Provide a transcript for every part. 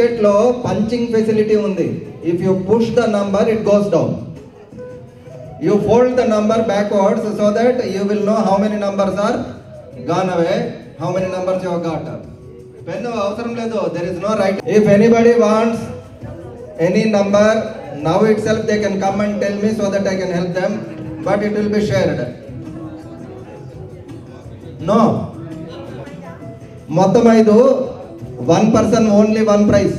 Ticket లో punching facility ఉంది if you push the number it goes down you fold the number backwards so that you will know how many numbers are gone away how many numbers you got pen అవసరం లేదు there is no right if anybody wants any number now itself they can come and tell me so that I can help them but it will be shared no మొత్తం ఐదు one person only one price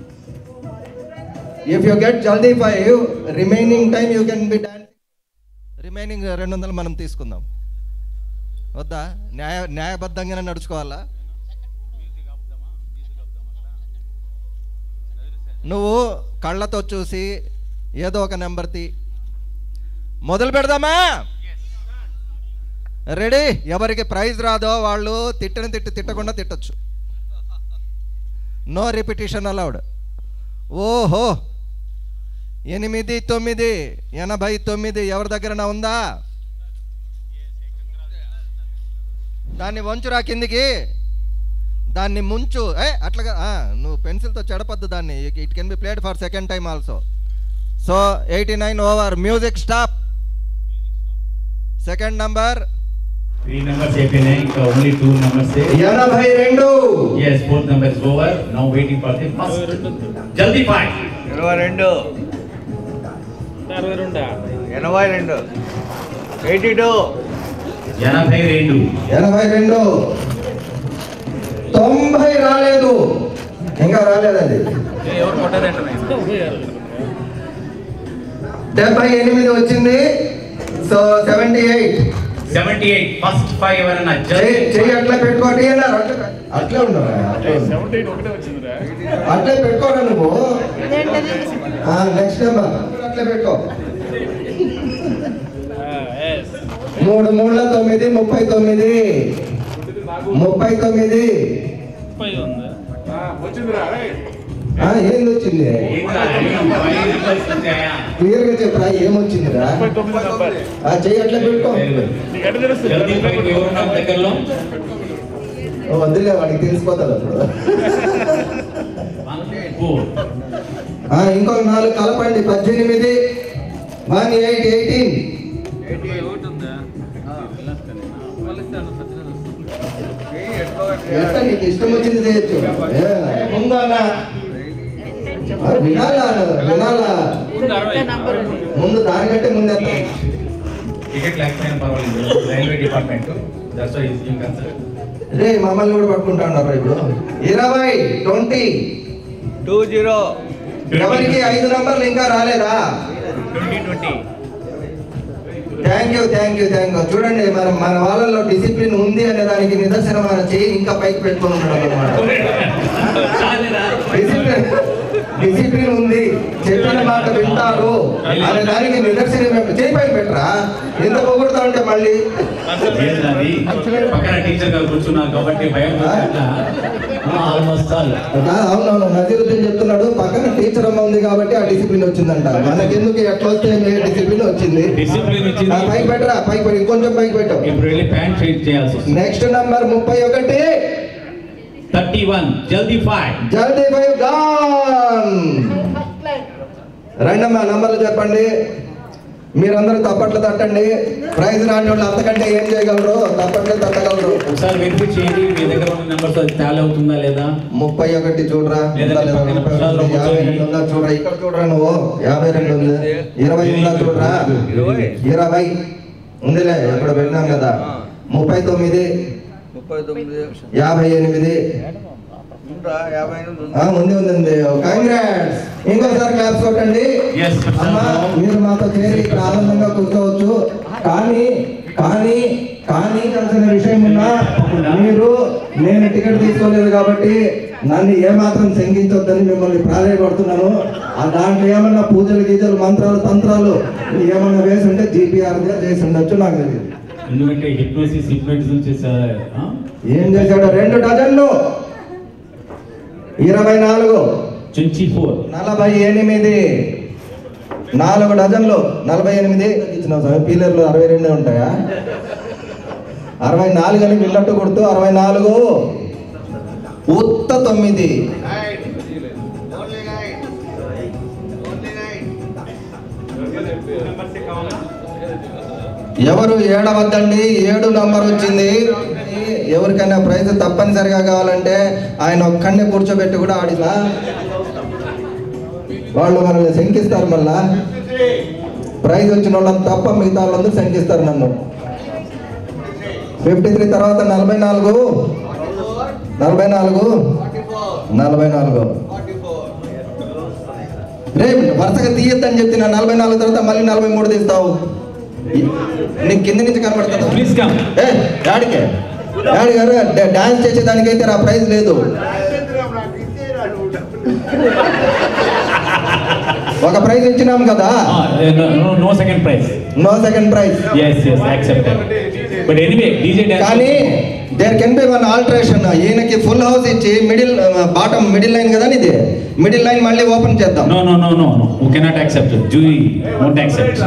if you get jaldi five remaining time you can be dance remaining రెండు వందలు మనం తీసుకుందాం వద్దా న్యాయ న్యాయబద్ధంగానే నడుచుకోవాలా నువ్వు కళ్ళతో చూసి ఏదో ఒక నెంబర్ తీ మొదలు పెడదామా రెడీ ఎవరికి ప్రైజ్ రాదో వాళ్ళు తిట్టని తిట్టి తిట్టకుండా తిట్టొచ్చు నో రిపిటిషన్ అలౌడ్ ఓహో ఎనిమిది తొమ్మిది ఎనభై తొమ్మిది ఎవరి దగ్గర ఉందా దాన్ని వంచురా కిందికి దాన్ని ముంచు ఏ అట్లాగా ఆ, నువ్వు పెన్సిల్తో చెడపద్దు దాన్ని it can be played for second time also so eighty nine over music stop second number three numbers అయిపోయినాయి ఇంకా ఓన్లీ టూ నెంబర్స్ ఎనభై రెండు yes fourth number is over now waiting for the first jaldi five ఇరవై రెండు అరవై రెండా ఎనభై రెండు ఎయిటీ టూ ఎనభై రెండు ఎనభై రెండు తొంభై రాలేదు ఇంకా రాలేదండి ఎవరు కొట్టారంటే డెబ్బై ఎనిమిది వచ్చింది so seventy eight seventy eight first five ఎవరన్నా చెయ్యి అట్లా పెట్టుకోటి అన్నారు అట్లా అట్లే ఉండరా సెవెంటీ ఎయిట్ ఒకటే వచ్చిందిరా అట్లే పెట్టుకోరా నువ్వు నెక్స్ట్ నెంబర్ అట్లే పెట్టుకో ఎస్ మూడు మూడుల తొమ్మిది ముప్పై తొమ్మిది ముప్పై తొమ్మిది ముప్పై ఉంది ఆ, ఏంది వచ్చింది క్లియర్ గా చెప్పరా ఏమొచ్చిందిరా ముప్పై తొమ్మిది నంబర్ ఆ చెయ్యి అట్లా పెట్టుకో నీకు ఎట్లా తెలుస్తుంది జల్దీ ఫైవ్ ఎవరున్నారు దగ్గరలో ఓ, వద్దులే వాడికి తెలిసిపోతాడు అప్పుడు ఫోర్ ఆ, ఇంకొక నాలుగు కలపండి పద్దెనిమిది వన్ ఎయిట్ ఎయిటీన్ ఎట్లా నీకు ఇష్టం వచ్చింది చేయొచ్చు ఏ, ముందన్నా ఆ, వినాలా వినాలా ముందు దానికంటే ముందు ఎత్తాం. టికెట్ లేకపోయినా పర్వాలేదు railway department that's why is in concern రే మమ్మల్ని కూడా పట్టుకుంటా ఉన్నారు ఇప్పుడు ఇరవై ట్వంటీ టూ జీరో ఎవరికి ఐదు నంబర్లు ఇంకా రాలేదా twenty twenty thank you thank you thank you చూడండి మన మన వాళ్ళలో డిసిప్లిన్ ఉంది అనే దానికి నిదర్శనం మన చేయి ఇంకా పైకి పెట్టుకొని ఉన్నాడు అనమాట డిసిప్లిన్ డిసిప్లిన్ ఉంది చెప్పిన మాట వింటారు అనే దానికి నిదర్శనం ఏమిటి? చేయి పైకి పెట్టరా ఎంత పొగుడుతా ఉంటే మళ్ళీ ఏంటది పక్కన టీచర్ గారు కూర్చున్నారు కాబట్టి భయం ఆల్మోస్ట్ ఆల్ ఆ, అవునవును నజీరుద్దీన్ చెప్తున్నాడు పక్కన టీచర్ అమ్మ ఉంది కాబట్టి ఆ డిసిప్లిన్ వచ్చిందంట మనకెందుకు ఎట్లా వస్తే డిసిప్లిన్ వచ్చింది డిసిప్లిన్ ఆ, వచ్చింది పైకి పెట్టరా పైకి పెట్టి ఇంకొంచెం పైకి పెట్టు ఇప్పుడు వెళ్ళి ప్యాంట్ చేంజ్ చేయాల్సి వస్తుంది నెక్స్ట్ నంబర్ ముప్పై ఒకటి thirty one jaldi five jaldi five gone రండమ్మా నంబర్లు చెప్పండి మీరందరూ తప్పట్లు తట్టండి ప్రైజ్ రాని వాళ్ళు అంతకంటే ఏం చేయగలరు తప్పట్లే తట్టగలరు ఒకసారి వెరిఫై చేయండి మీ దగ్గర ఉన్న నెంబర్స్ అది టాలీ అవుతుందా లేదా ముప్పై ఒకటి చూడరా లేదంటే ఉందా లేదా? పక్కన ముప్పై పుస్తకాల్లో ఒకటి, యాభై కూర్చొని. రెండు ఉందా చూడరా ఇక్కడ చూడరా నువ్వు యాభై రెండు ఉంది ఇరవై ఉందా చూడరా ఇరవై. ఇరవై ఉందిలే ఇక్కడ పెట్టినాం కదా ముప్పై తొమ్మిది ముప్పై తొమ్మిది యాభై ఎనిమిది ఉందా యాభై ఎనిమిది ఉంది. ఆ, ఉంది ఉంది ఉంది కంగ్రాట్స్ ఇంకోసారి క్లాప్స్ కొట్టండి Yes. అమ్మా మీరు మాతో చేరి ఇక్కడ ఆనందంగా కూర్చోవచ్చు కానీ కానీ కానీ కలిసిన విషయం ఉన్నా మీరు నేను టికెట్ తీసుకోలేదు కాబట్టి నన్ను ఏమాత్రం శంకించొద్దని మిమ్మల్ని ప్రాధాయపడుతున్నాను ఆ దాంట్లో ఏమన్నా పూజలు గీజలు మంత్రాలు తంత్రాలు ఏమన్నా వేసి ఉంటే జీపీఆర్ చేసి ఉండొచ్చు నాకు తెలియదు ఎందుకంటే హిప్నోసిస్ హిప్నోటిజం చేశారు ఏం చేశాడు రెండు డజన్లు ఇరవై నాలుగు ట్వంటీ ఫోర్ నలభై ఎనిమిది నాలుగు డజన్లు నలభై ఎనిమిది ఇచ్చిన స్వామి పీలర్లు అరవై రెండే ఉంటాయా అరవై నాలుగు అని విన్నట్టు కొడుతూ అరవై నాలుగు ఉత్త తొమ్మిది ఎవరు ఏడవద్దండి ఏడు నంబర్ వచ్చింది ఎవరికైనా ప్రైజ్ తప్పనిసరిగా కావాలంటే ఆయన ఒక్కడిని కూర్చోబెట్టి కూడా ఆడిలా వాళ్ళు మనల్ని శంకిస్తారు మళ్ళా ప్రైజ్ వచ్చిన వాళ్ళని తప్ప మిగతా వాళ్ళందరూ శంకిస్తారు నన్ను ఫిఫ్టీ త్రీ తర్వాత నలభై నాలుగు నలభై నాలుగు నలభై నాలుగు రే వరుసగా తీయద్దని చెప్తున్నా నలభై నాలుగు తర్వాత మళ్ళీ నలభై మూడు తీస్తావు నీకు కింద నుంచి కనబడుతుంది ప్లీజ్ కమ్ ఏ డాడీకే డాడీ గారు డా- డాన్స్ చేసేదానికైతే నా ప్రైజ్ లేదు ఒక ప్రైజ్ ఇచ్చినాం కదా no second prize no second prize yes yes accepted but anyway DJ కానీ there can be one alteration ఈయనకి ఫుల్ హౌస్ ఇచ్చి మిడిల్ బాటమ్ మిడిల్ లైన్ కదా ఇది మిడిల్ లైన్ మళ్ళీ ఓపెన్ చేద్దాం no no no no no we cannot accept Juhi won't accept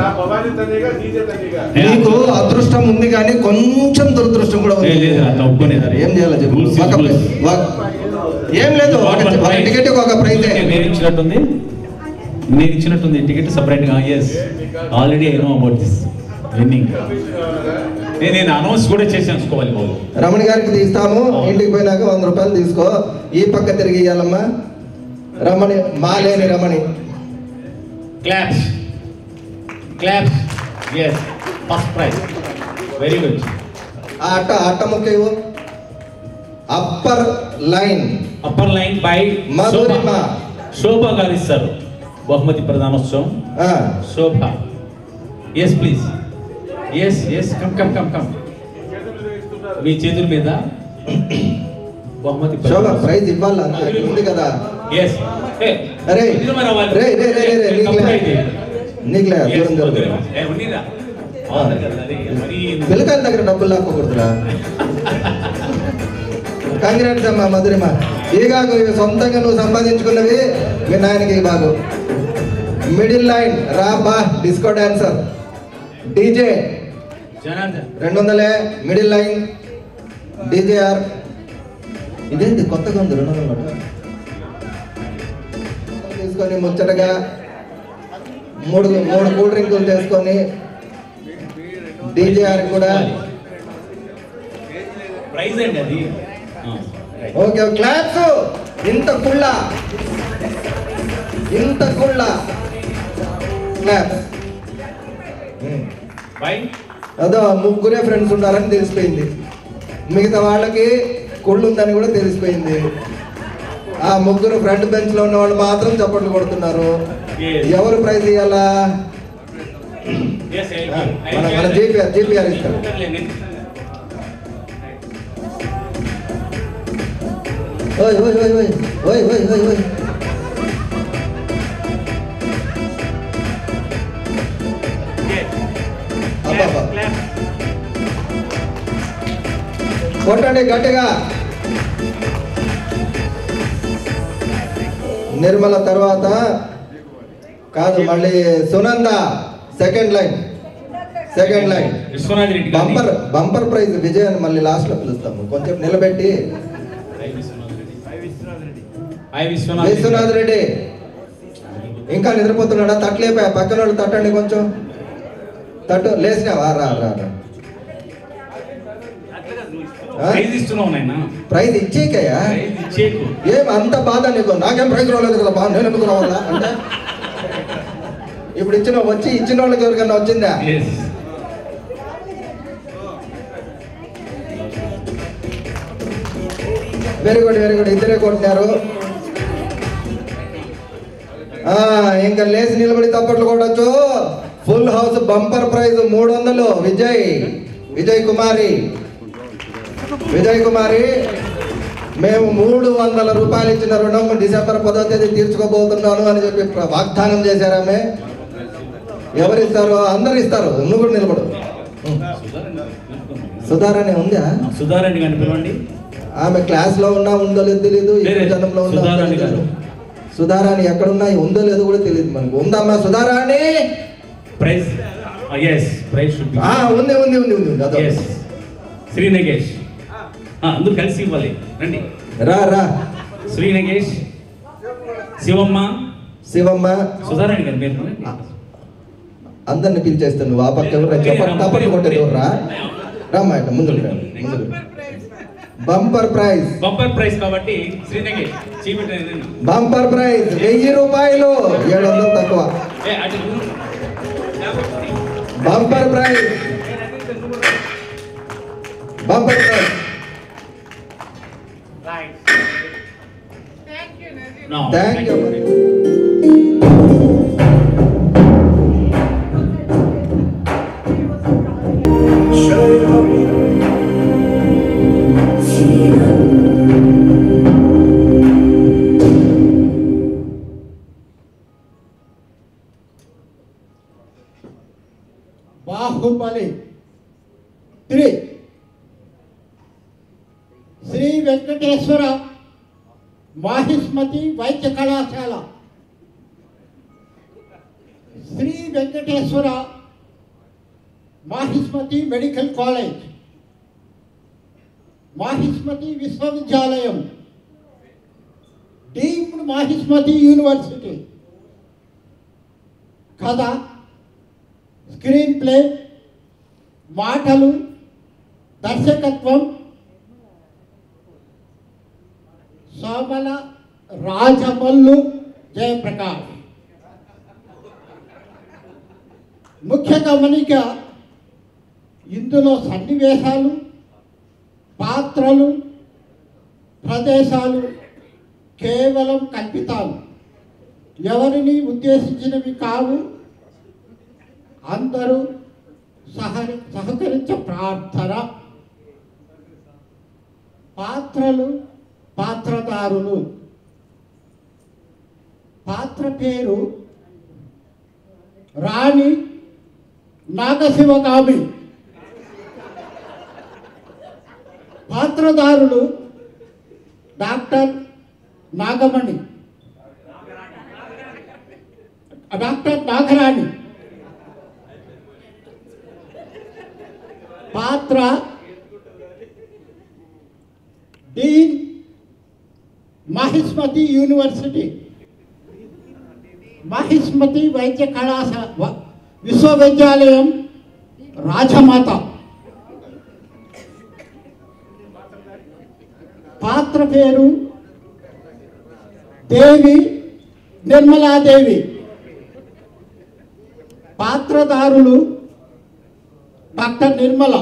నీకు అదృష్టం ఉంది కానీ కొంచెం దురదృష్టం కూడా ఉంది లేదు అట్లా ఒప్పుకోలేదు ఏం చేయాలో చెప్పు Rules is ఒక rules. ఒక- ఏం లేదు ఒక ఒక టికెట్ ఒక ప్రైజ్ నేను ఇచ్చినట్టుంది నేను ఇచ్చినట్టుంది టికెట్ సపరేట్ గా yes already I know about this winning నేను నేను అనౌన్స్ కూడా చేసి అనుకోవాలి బాబు రమణి గారికి తీస్తాము ఇంటికి పోయినాక వంద రూపాయలు తీసుకో ఈ పక్క తిరిగి ఇవ్వాలమ్మా రమణి మాలేని Ramani claps claps yes first prize very good ఆ అట్ట అట్ట ముక్క ఇవ్వు upper line upper line by Madhurima. Shobha గారు ఇస్తారు బహుమతి ప్రధానోత్సవం ఆ, Shobha yes please yes yes come come come come మీ చేతుల మీద బహుమతి శోభ ప్రైజ్ ఇవ్వాలి అంతే ఉంది కదా ఎస్ అరే రే రే రే రే రే నీకులే నీకులే దూరం దూరం పిల్లకాయల దగ్గర డబ్బులు లాక్కోకూడదురా కంగ్రాట్స్ అమ్మా మధురిమ ఈ కాకు ఇవి సొంతంగా నువ్వు సంపాదించుకున్నవి మీ నాయనకి ఈ బాగు మిడిల్ లైన్ రా బా డిస్కో డాన్సర్ డీజే రెండు వందలే మిడిల్ లైన్ డీజేఆర్ ఇదేంటి కొత్తగా ఉంది రెండు వందల నోటు. తీసుకొని ముచ్చటగా మూడు మూడు కూల్ డ్రింకులు చేసుకొని డీజేఆర్ కూడా ప్రైజ్ అండి అది ఆ, right. ఓకే క్లాప్స్ ఇంత కుళ్ళ ఇంత కుళ్ళ క్లాప్స్ బై అదో ముగ్గురే ఫ్రెండ్స్ ఉన్నారని తెలిసిపోయింది మిగతా వాళ్ళకి కుళ్ళు ఉందని కూడా తెలిసిపోయింది ఆ ముగ్గురు ఫ్రంట్ బెంచ్ లో ఉన్న వాళ్ళు మాత్రం చప్పట్లు కొడుతున్నారు Yes. ఎవరు ప్రైజ్ ఇవ్వాలా Yes, I will. I మన will. మన జీపీఆర్ జీపీఆర్ ఇస్తారు ఓయ్ ఓయ్ ఓయ్ ఓయ్ ఓయ్ ఓయ్ ఓయ్ ఓయ్ అబ్బబ్బా. కొట్టండి గట్టిగా నిర్మల తర్వాత కాదు మళ్ళీ Sunanda second line second line Vishwanath Reddy గారిని- బంపర్ బంపర్ ప్రైజ్ విజయ్ అని మళ్ళీ లాస్ట్ లో పిలుస్తాము కొంచెం నిలబెట్టి ఐ విశ్వనాథ్ రెడ్డి. ఐ విశ్వనాథ్ రెడ్డి. విశ్వనాథ్ రెడ్డి ఇంకా నిద్రపోతున్నాడా తట్లేపా పక్కన వాళ్ళు తట్టండి కొంచెం తట్టు లేచినావా రా రా రా ఆ? ప్రైజ్ ఇస్తున్నావు నాయన ప్రైజ్ ఇచ్చేకయ్యా ప్రైజ్ ఇచ్చేకు ఏం అంత బాధ నీకు నాకేం ప్రైజ్ రాలేదు కదా బా నేను ఎందుకు రావాలా అంటే ఇప్పుడు ఇచ్చిన వచ్చి ఇచ్చిన వాళ్ళకి ఎవరికన్నా వచ్చిందా yes very good very good ఇద్దరే కొట్టినారు ఆ, ఇంకా లేచి నిలబడి తప్పట్లు కొట్టచ్చు ఫుల్ హౌస్ బంపర్ ప్రైజ్ మూడు వందలు విజయ్ విజయ్ కుమారి విజయ్ కుమారి మేము మూడు వందల రూపాయలు ఇచ్చిన రుణం డిసెంబర్ పదో తేదీ తీర్చుకోబోతున్నాను అని చెప్పి ప్ర- వాగ్దానం చేశారామె ఎవరు ఇస్తారు అందరు ఇస్తారు నువ్వు కూడా నిలబడు సుధారాణి ఉందా సుధారెడ్డి గారిని పిలవండి ఆమె క్లాస్ లో ఉన్నా ఉందో లేదో తెలియదు లేదు, ఇప్పుడు జనంలో ఉందా ఉందో సుధారాణి తెలియదు. గారు. సుధారాణి ఎక్కడున్నా ఉందో లేదో కూడా తెలియదు మనకు ఉందమ్మా Sudharani prize yes prize should be ఆ, ఉంది ఉంది ఉంది ఉంది ఉంది. అదో. ఎస్ శ్రీ నగేష్ ఆ, అందరూ కలిసి ఇవ్వాలి రండి రా రా శ్రీ నగేష్ శివమ్మ శివమ్మ సుధారాణి గారి పేరు రండి. అందరిని పిలిచేస్తాను నువ్వు ఆ పక్క ఎవరు చెప్పండి తప్పట్లు కొట్టేది ఎవర్రా రామ్మా ఇట్లా ముందుకు రా ముందుకు బంపర్ ప్రైజ్ బంపర్ ప్రైస్ కాబట్టి శ్రీనగర్ చీపెట్టు బంపర్ ప్రైజ్ వెయ్యి రూపాయలు ఏడు వందలు తక్కువ ఏ అటు చూడు. Bumper prize bumper prize No, thank you Baahubali three Sri Venkateswara Mahishmati వైద్య కళాశాల శ్రీ వెంకటేశ్వర మాహిస్మతి మెడికల్ కాలేజ్ మాహిస్మతి విశ్వవిద్యాలయం డీమ్డ్ మాహిస్మతి యూనివర్సిటీ కథ స్క్రీన్ ప్లే మాటలు దర్శకత్వం సోమల రాజమల్లు జయప్రకాష్ ముఖ్య గమనిక ఇందులో సన్నివేశాలు పాత్రలు ప్రదేశాలు కేవలం కల్పితాలు ఎవరిని ఉద్దేశించినవి కావు అందరూ సహరి సహకరించ ప్రార్థన పాత్రలు పాత్రదారులు పాత్ర పేరు రాణి నాగశివగామి పాత్రదారులు డాక్టర్ నాగమణి డాక్టర్ నాగరాణి పాత్ర డీన్ మహిస్మతి యూనివర్సిటీ మహిస్మతి వైద్య కళాశాల వ- విశ్వవిద్యాలయం రాజమాత పాత్ర పేరు దేవి నిర్మలాదేవి పాత్రదారులు డాక్టర్ నిర్మల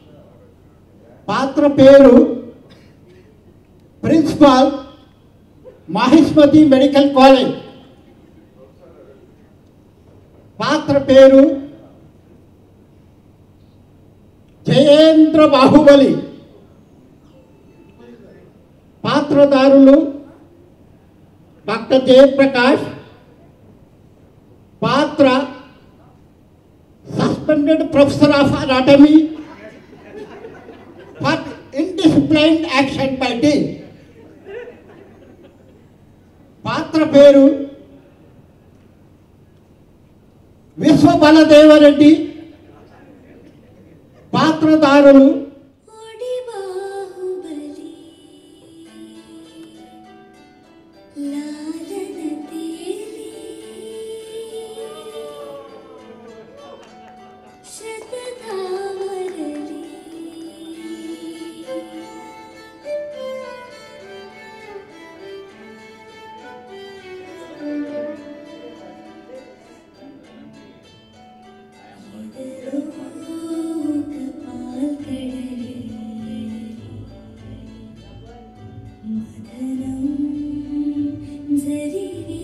పాత్ర పేరు ప్రిన్సిపాల్ మహిస్మతి మెడికల్ కాలేజ్ పాత్ర పేరు జయేంద్ర బాహుబలి పాత్రదారులు డాక్టర్ జయప్రకాష్ పాత్ర suspended professor of anatomy for indisciplined action by the పాత్ర పేరు విశ్వబలదేవరెడ్డి పాత్రదారులు ఓడి బాహుబలి లాలన తేలి శతధావరలి కపాల్ కడలి మదనం జరిగి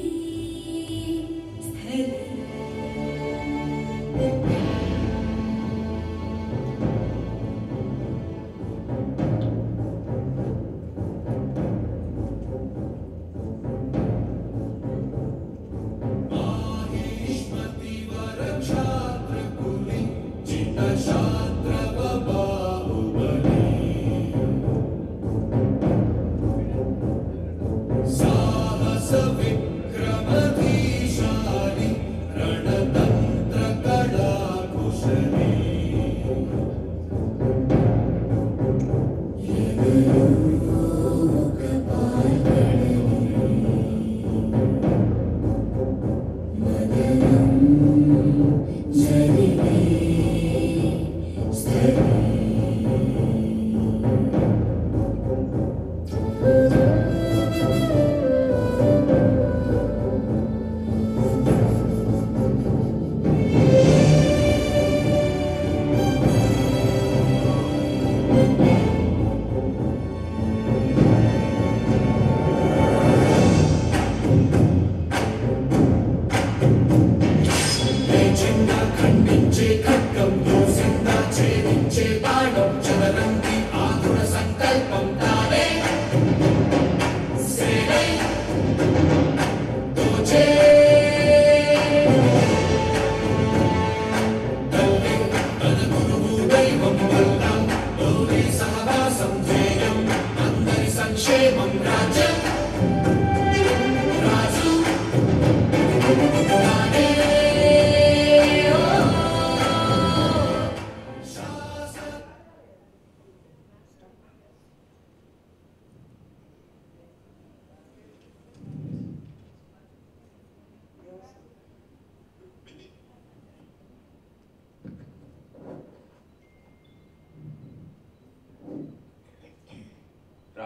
స్థలి కపాల్ కడలి మదనం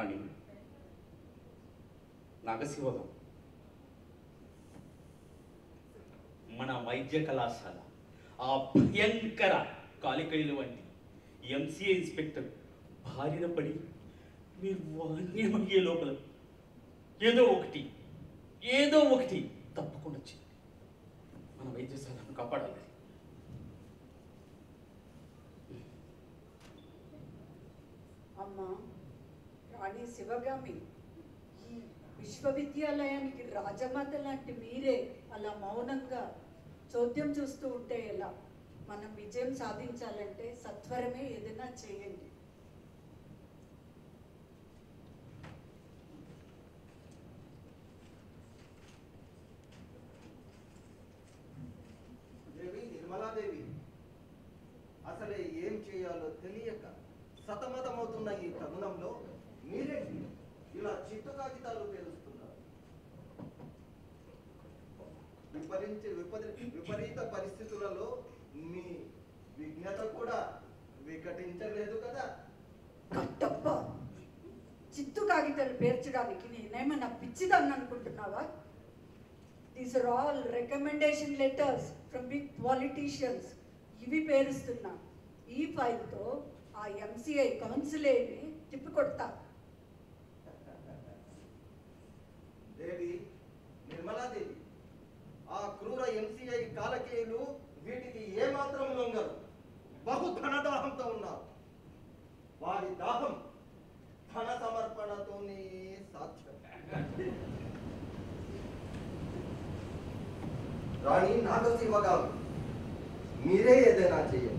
రాణి నాగశివగం మన వైద్య కళాశాల ఆ భయంకర కాలికైలు వంటి ఎంసీఏ ఇన్స్పెక్టర్ భార్యన పడి మీరు వాణ్యమయ్యే లోపల ఏదో ఒకటి ఏదో ఒకటి తప్పకుండా చేయండి మన వైద్యశాలను కాపాడాలి అమ్మా రాణి శివగామి ఈ విశ్వవిద్యాలయానికి రాజమాత లాంటి మీరే అలా మౌనంగా చోద్యం చూస్తూ ఉంటే ఎలా మనం విజయం సాధించాలంటే సత్వరమే ఏదైనా చేయండి దేవి నిర్మలాదేవి అసలే ఏం చేయాలో తెలియక సతమతమవుతున్న ఈ తరుణంలో మీరేంటి ఇలా చిట్టు కాగితాలు పేరుస్తున్నారు విపరీత విపరీ విపరీత పరిస్థితులలో మీ విజ్ఞత కూడా వికటించలేదు కదా కట్టప్ప చిత్తు కాగితాలు పేర్చడానికి నేనేమన్నా పిచ్చిదాన్ని అనుకుంటున్నావా these are all recommendation letters from big politicians ఇవి పేరుస్తున్నా ఈ ఫైల్తో ఆ ఎంసీఐ కౌన్సిలేని తిప్పికొడతా దేవి నిర్మలాదేవి ఆ క్రూర ఎంసీఐ కాలకేయులు వీటికి ఏమాత్రం లొంగరు బహు ధనదాహంతో ఉన్నారు వారి దాహం ధన సమర్పణతోనే సాధ్యం రాణి నాగశివగా మీరే ఏదైనా చేయండి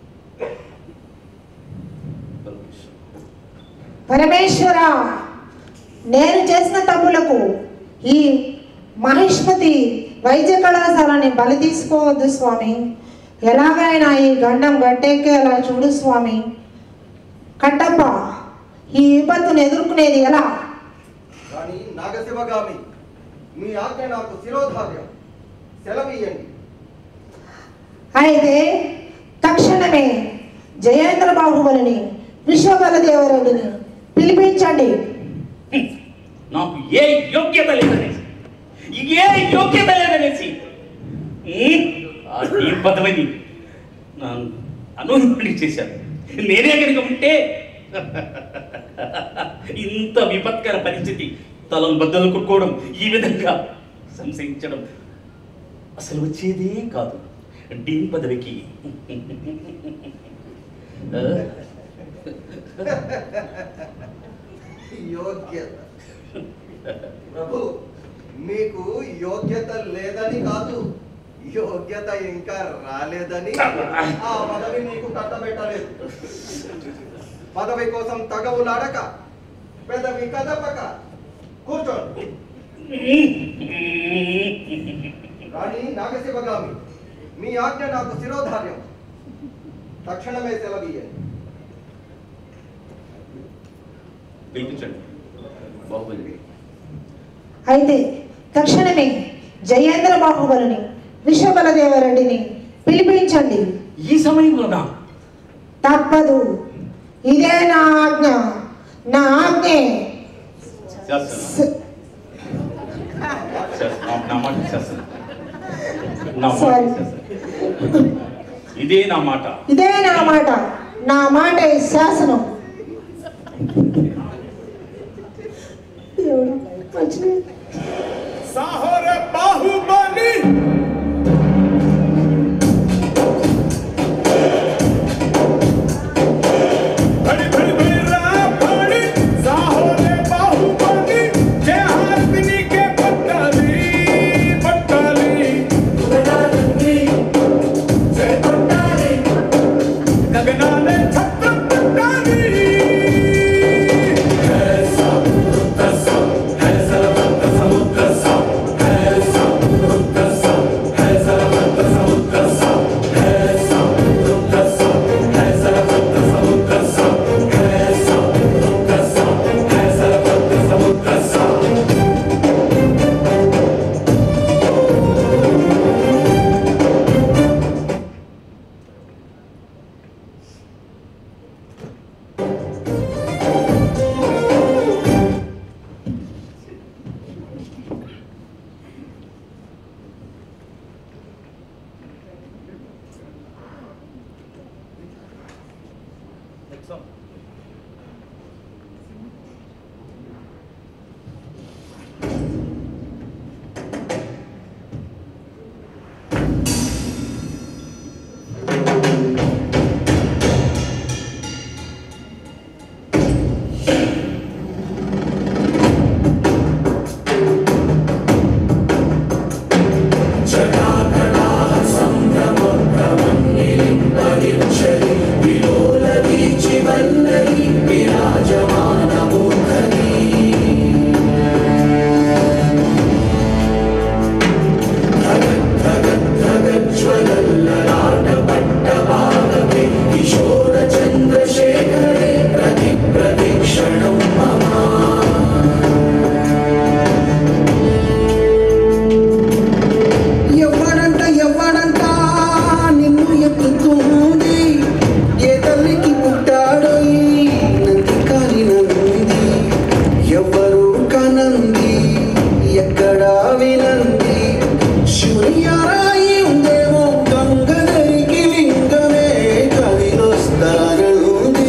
పరమేశ్వర నేను చేసిన తప్పులకు ఈ మహిష్మతి వైద్య కళాశాలని బలి తీసుకోవద్దు స్వామి ఎలాగైనా ఈ గండం గట్టెక్కేలా చూడు స్వామి కట్టప్ప ఈ విపత్తును ఎదుర్కొనేది ఎలా కానీ నాగశివగామి మీ ఆజ్ఞ నాకు శిరోధార్యం సెలవీయండి అయితే తక్షణమే జయేంద్ర బాహుబలిని విశ్వబలదేవరెడ్డిని పిలిపించండి నాకు ఏ యోగ్యత లేదనేసి ఏ యోగ్యత లేదనేసి ఉమ్, ఆ నీ పదవిని నన్ను అనూహ్యుడి చేశాను నేనే కనుక ఉంటే ఇంత విపత్కర పరిస్థితి తలను బద్దలు కొట్టుకోవడం ఈ విధంగా సంశయించడం అసలు వచ్చేదే కాదు డీన్ పదవికి ఆ? యోగ్యత ప్రభు మీకు యోగ్యత లేదని కాదు యోగ్యత ఇంకా రాలేదని ఆ పదవి మీకు కట్టబెట్టలేదు పదవి కోసం తగవులాడక పెదవి కదపక కూర్చోండి రాణి నాగశివగామి మీ ఆజ్ఞ నాకు శిరోధార్యం తక్షణమే సెలవీయండి పిలిపించండి బాహుబలి అయితే తక్షణమే జయేంద్ర బాహుబలిని విశ్వబలదేవరెడ్డిని పిలిపించండి ఈ సమయంలోనా తప్పదు ఇదే నా ఆజ్ఞ నా ఆజ్ఞే చేస్తాను స- చేస్తాను. నా మాట చేస్తాను నా మాట Sorry. చేస్తాను ఇదే నా మాట ఇదే నా మాట నా మాట శాసనం దేవుడు, మంచిది. సాహోర బాహుబలి బడి బడి బడి రా బడి సాహోరే బాహుబలి జయ హారతిని కే పట్టాలి పట్టాలి గగనాలే ఛత్రం పట్టాలి ఎవ్వడంట ఎవ్వడంట నిన్ను ఎత్తుతుంది ఏ తల్లికి పుట్టాడో ఈ నంది కాని నంది ఎవ్వరు కనంది ఎక్కడా వినంది శూన్యరాయి ఉందేమో గంగదరికి లింగమే కదిలొస్తానంది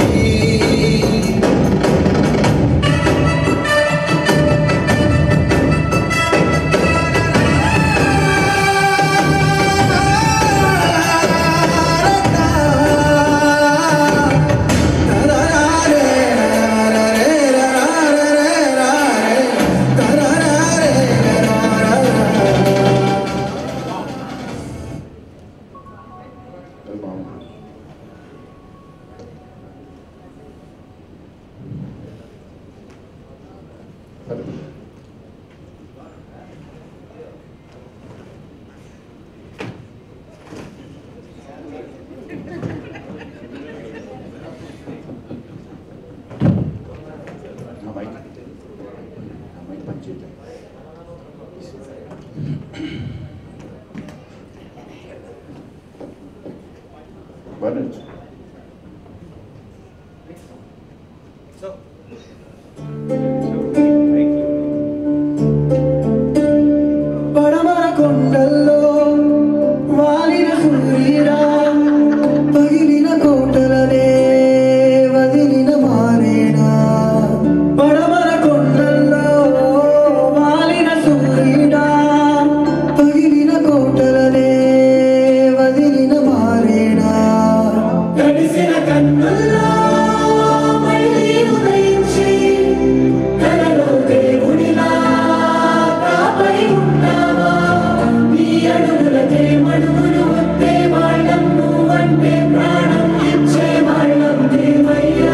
పడమర కొండల్లో వాలిన సూర్యుడా పగిలిన కోటలనే వదిలిన మారేనా పడమర కొండల్లో వాలిన సూర్యుడా పగిలిన కోటలనే వదిలిన మారేనా తడిసిన కన్నుల్లో మళ్ళీ ఉదయించి కలలో దేవుడిలా కాపరి ఉన్నావా నీ అడుగులకే మడుగులు వస్తే వాళ్ళం నువ్వంటే ప్రాణం ఇచ్చే వాళ్ళం దేవయ్యా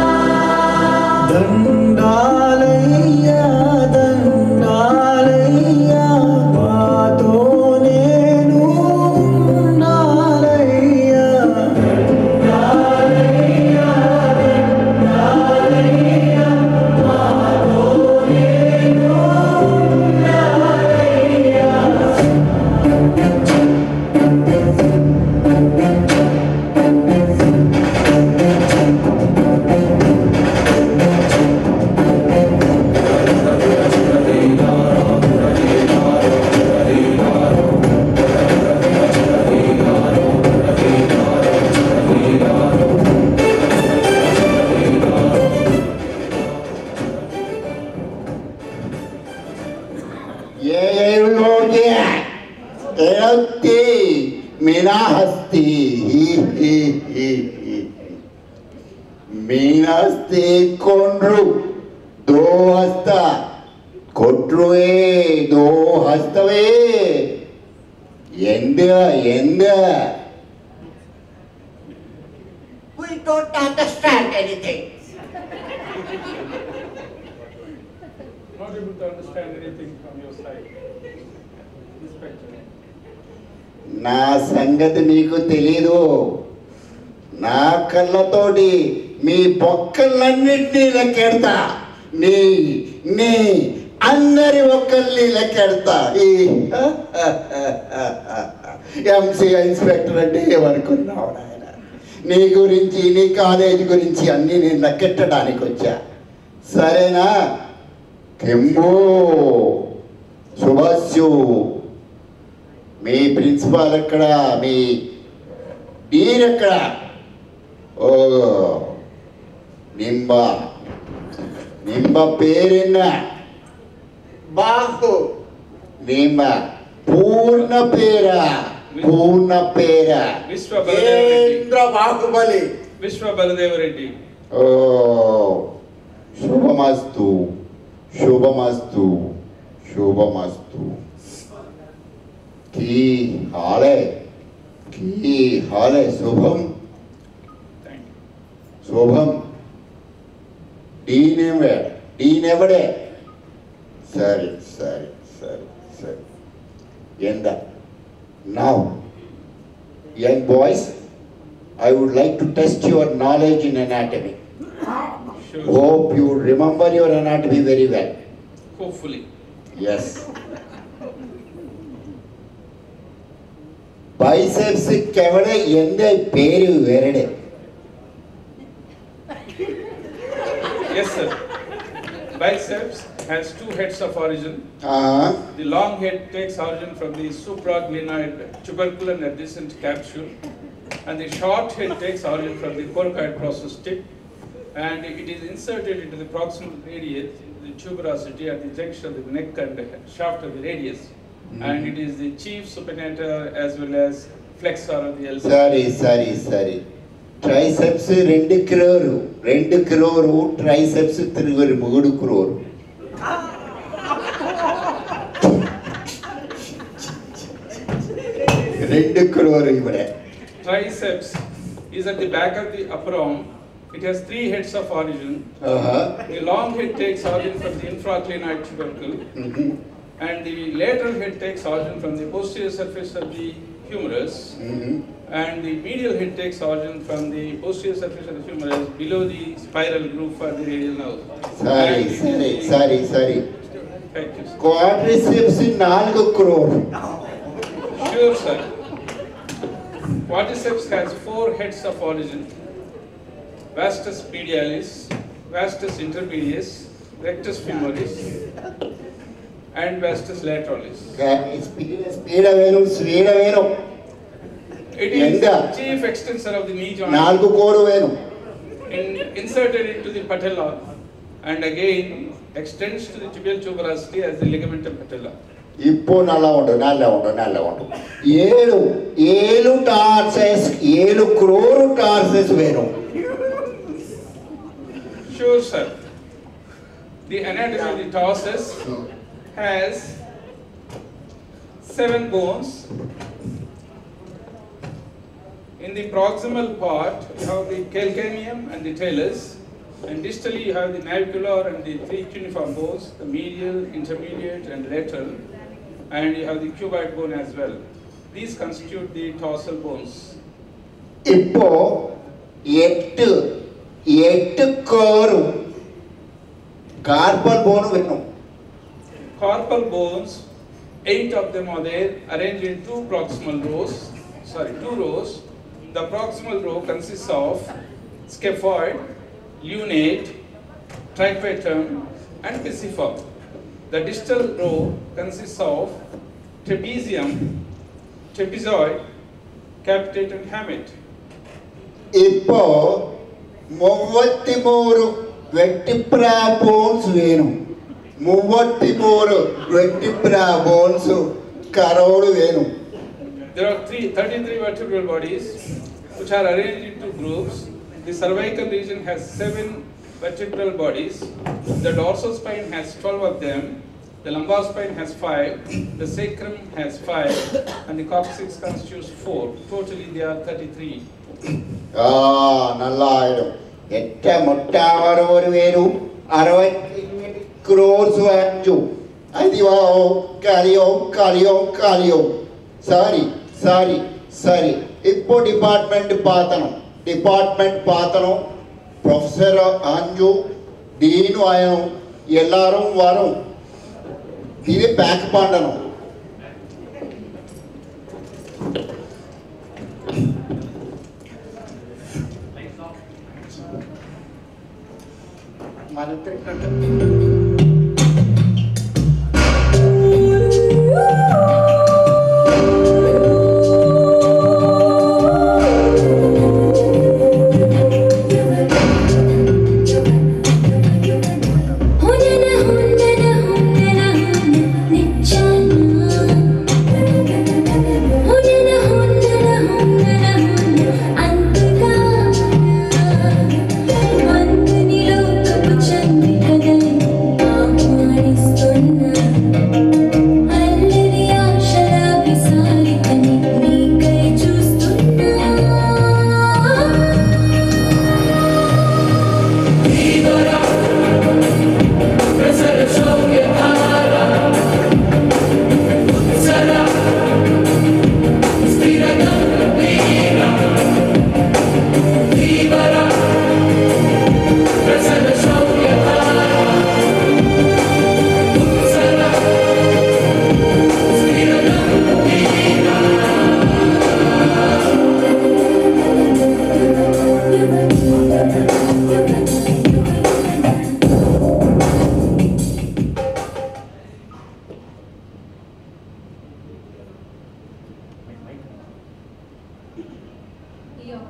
దండాలయ్యా దండాలయ్యా మాతో నేను ఉండాలయ్యా ये एव लोके एवती मीना हस्ती ही ही ही ही मीना हस्ती कोंड्रु दो हस्ता ಕೊಟ್ರುವೆ ದೋ ಹಸ್ತವೇ ಎಂದ ಎಂದ We don't understand anything. Not able to understand anything from your side. Inspector. నా సంగతి నీకు తెలీదు నా కళ్ళతోటి మీ బొక్కలన్నింటినీ లెక్కెడతా నీ నీ అందరి ఒక్కల్ని లెక్కెడతా ఈ ఎంసీ ఇన్స్పెక్టర్ అంటే ఏమనుకున్నావు నాయన నీ గురించి నీ కాలేజీ గురించి అన్నీ నేను లెక్కెట్టడానికి వచ్చా సరేనా కెంబో సుభాష్యు మీ ప్రిన్సిపాల్ ఎక్కడ మీ డీన్ ఎక్కడ ஓ நிம்பா நிம்ப பேர் என்ன బాహు நிம்ப పూర్ణ పేర పూర్ణ పేర విశ్వ బలదేవరెడ్డి కేంద్ర బాహుబలి విశ్వ బలదేవరెడ్డి ఓ శుభమస్తు శుభమస్తు శుభమస్తు की हाल है की हाल है शुभम థ్యాంక్ యూ శుభం డీనెవడే డీనెవడే సరే సరే సరే సరే ఎంత now young boys I would like to test your knowledge in anatomy sure hope you remember your anatomy very well hopefully yes biceps കെവടെ എന്റെ പേര് വരടെ Yes, sir. Biceps has two heads of origin. ആ The long head takes origin from the supraglenoid tubercle and adjacent capsule, and the short head takes origin from the coracoid process tip, and it is inserted into the proximal radius, the tuberosity at the junction of the neck and the shaft of the radius, and it is the chief supinator as well as flexor of the elbow. సరే సరే సరే triceps రెండు క్రోరు రెండు crore triceps తిరుగురు మూడు క్రోరు రెండు crore ఇవిడే Triceps is at the back of the upper arm. It has three heads of origin. ఆహా. The long head takes origin from the infraclinoid tubercle, hmm. and the lateral head takes origin from the posterior surface of the humerus, hmm. and the medial head takes origin from the posterior surface of the humerus below the spiral groove for the radial nerve. సరే And it is సరే the- సరే సరే Thank you. sir. Quadriceps నాలుగు క్రోరు Sure, sir. Quadriceps has four heads of origin. Vastus medialis, vastus intermedius, rectus femoris, and vastus lateralis. Speed speed వేరు speed వేరు It is Enga. the chief extensor of the knee joint, నాలుగు కోరు వేరు in- inserted into the patella, and again extends to the tibial tuberosity as the ligamentum patella. இப்போ நல்லா உண்டு நல்லா உண்டு நல்லா உண்டு ఏడు ఏಳು టార్సెస్ ఏಳು క్రోరు టార్సెస్ వేరు Sure, sir. The anatomy of the tarsus has seven bones. In the proximal part, you have the calcaneum and the talus, and distally you have the navicular and the three cuneiform bones, the medial, intermediate, and lateral, and you have the cuboid bone as well. These constitute the tarsal bones. இப்போ எட்டு எட்டு கோரும் carpal bone వేணும் Carpal bones, eight of them are there, arranged in two proximal rows. Sorry, two rows. The proximal row consists of scaphoid, lunate, triquetrum, and pisiform. The distal row consists of trapezium, trapezoid, capitate, and hamate. இப்போ முப்பத்தி மூணு வெட்டிப்ரா bones வேணும் முப்பத்தி மூணு வெட்டிப்ரா bones கரோடு வேணும் There are three, 33 vertebral bodies which are arranged into groups. The cervical region has seven vertebral bodies. The dorsal spine has 12 of them. The lumbar spine has five. The sacrum has five. And the coccyx constitutes four. Totally, they are 33. ആ നല്ല ആയിടും എറ്റ മുട്ടാവർ ഒരു വേരു അറുപത്തി cross അഞ്ചു అదివో కలియో కలియో కలియో sorry sorry సరే இப்போ department పాతనం department పాతనం ప్రొఫెసర్ అంజు డీను ఆయనం எல்லாரும் வரும் இது பேக் பண்ணணும் Thank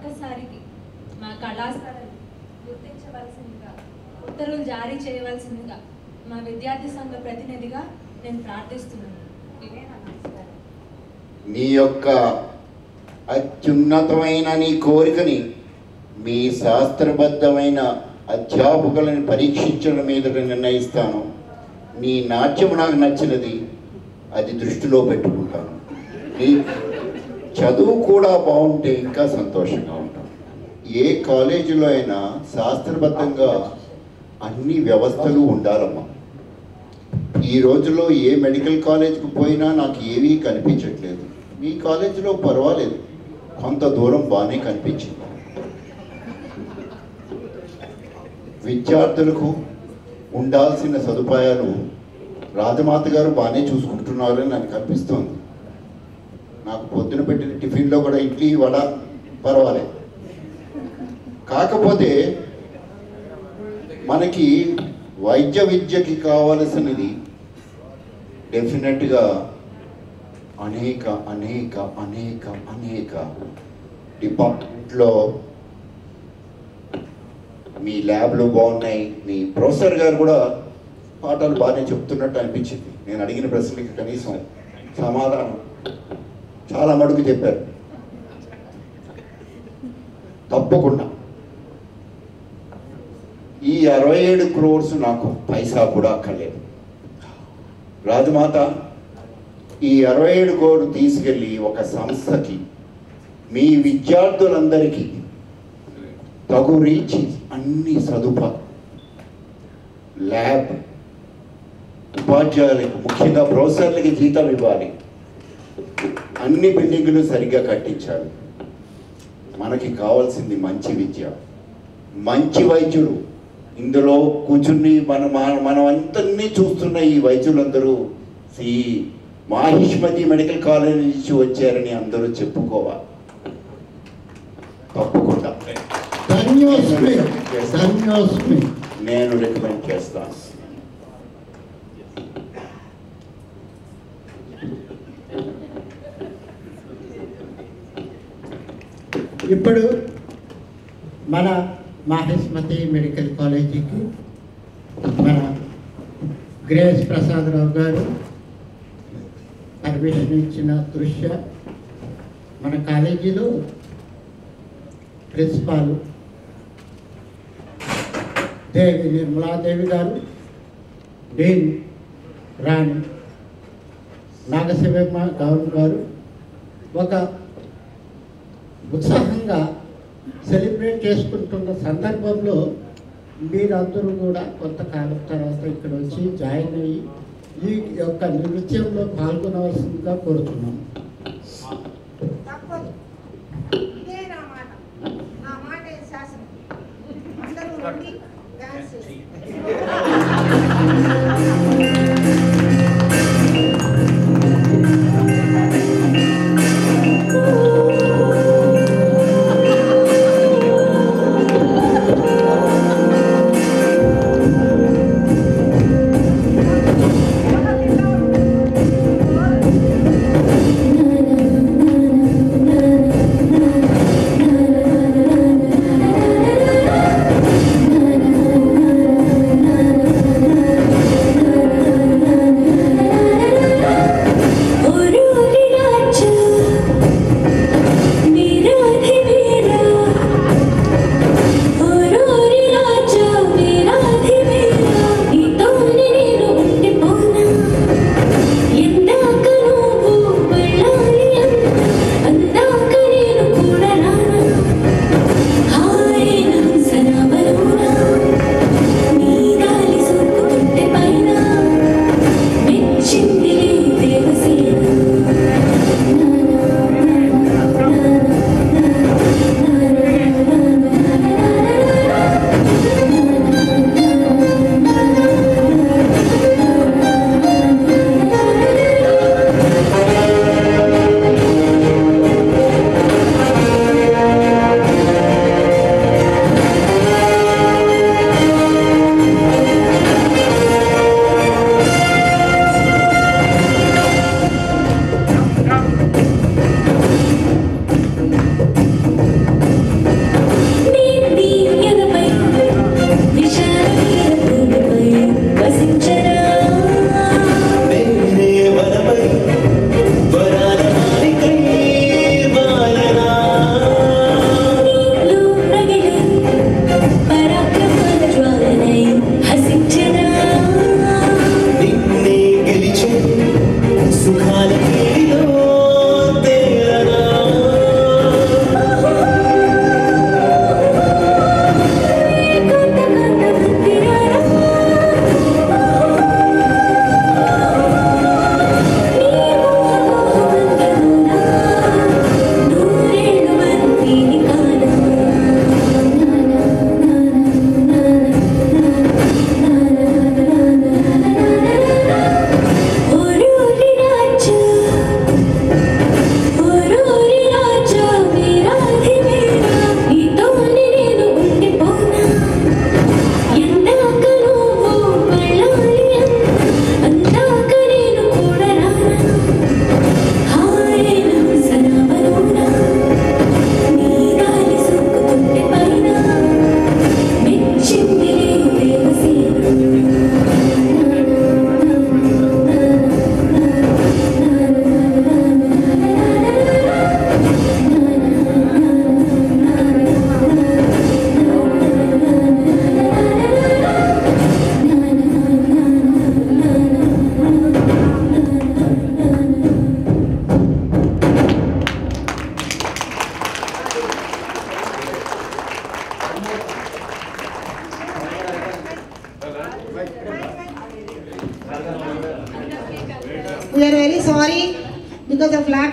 ఒక్కసారికి మా కళాశాలను గుర్తించవలసిందిగా ఉత్తర్వులు జారీ చేయవలసిందిగా మా విద్యార్థి సంఘ ప్రతినిధిగా నేను ప్రార్థిస్తున్నాను ఇవే నా నమస్కారం నీ యొక్క అత్యున్నతమైన నీ కోరికని మీ శాస్త్రబద్ధమైన అధ్యాపకులను పరీక్షించడం మీద నిర్ణయిస్తాను నీ నాట్యం నాకు నచ్చినది అది దృష్టిలో పెట్టుకుంటాను నీ చదువు కూడా బాగుంటే ఇంకా సంతోషంగా ఉంటాం ఏ కాలేజీలో అయినా శాస్త్రబద్ధంగా అన్ని వ్యవస్థలు ఉండాలమ్మా ఈ రోజుల్లో ఏ మెడికల్ కాలేజ్కి పోయినా నాకు ఏవీ కనిపించట్లేదు మీ కాలేజీలో పర్వాలేదు కొంత దూరం బాగానే కనిపించింది విద్యార్థులకు ఉండాల్సిన సదుపాయాలు రాజమాత గారు బాగానే చూసుకుంటున్నారని నాకు కనిపిస్తోంది నాకు పొద్దున పెట్టిన టిఫిన్లో కూడా ఇడ్లీ వడ పర్వాలేదు కాకపోతే మనకి వైద్య విద్యకి కావలసినది డెఫినెట్గా అనేక అనేక అనేక అనేక డిపార్ట్మెంట్లో మీ ల్యాబ్లు బాగున్నాయి మీ ప్రొఫెసర్ గారు కూడా పాఠాలు బాగానే చెప్తున్నట్టు అనిపించింది నేను అడిగిన ప్రశ్నలకి కనీసం సమాధానం చాలా మడుగు చెప్పారు తప్పకుండా ఈ అరవై ఏడు క్రోర్స్ నాకు పైసా కూడా అక్కర్లేదు రాజమాత ఈ అరవై ఏడు కోడు తీసుకెళ్ళి ఒక సంస్థకి మీ విద్యార్థులందరికీ తగు రీచి అన్ని సదుపా ల్యాబ్ ఉపాధ్యాయులకు ముఖ్యంగా ప్రొఫెసర్లకి జీతం ఇవ్వాలి అన్ని బిల్డింగులు సరిగ్గా కట్టించాలి మనకి కావాల్సింది మంచి విద్య మంచి వైద్యులు ఇందులో కూర్చుని మన మన- మనం అంతన్నీ చూస్తున్న ఈ వైద్యులందరూ ఈ మాహిష్మతి మెడికల్ కాలేజ్ నుంచి వచ్చారని అందరూ చెప్పుకోవాలి తప్పకుండా ధన్యోస్మి ధన్యోస్మి నేను రికమెండ్ చేస్తాను ఇప్పుడు మన మాహిస్మతి మెడికల్ కాలేజీకి మన గ్రేస్ ప్రసాదరావు గారు పర్మిషన్ ఇచ్చిన దృశ్య మన కాలేజీలో ప్రిన్సిపాల్ దేవి నిర్మలాదేవి గారు డీన్ రాణి నాగశివమ్మ గౌన్ గారు ఒక ఉత్సాహంగా సెలబ్రేట్ చేసుకుంటున్న సందర్భంలో మీరందరూ కూడా కొంతకాలం తర్వాత ఇక్కడ వచ్చి జాయిన్ అయ్యి ఈ యొక్క నృత్యంలో పాల్గొనవలసిందిగా కోరుతున్నాం తప్పదు ఇదే నా మాట నా మాట శాసనం అందరూ రండి డాన్స్ నీ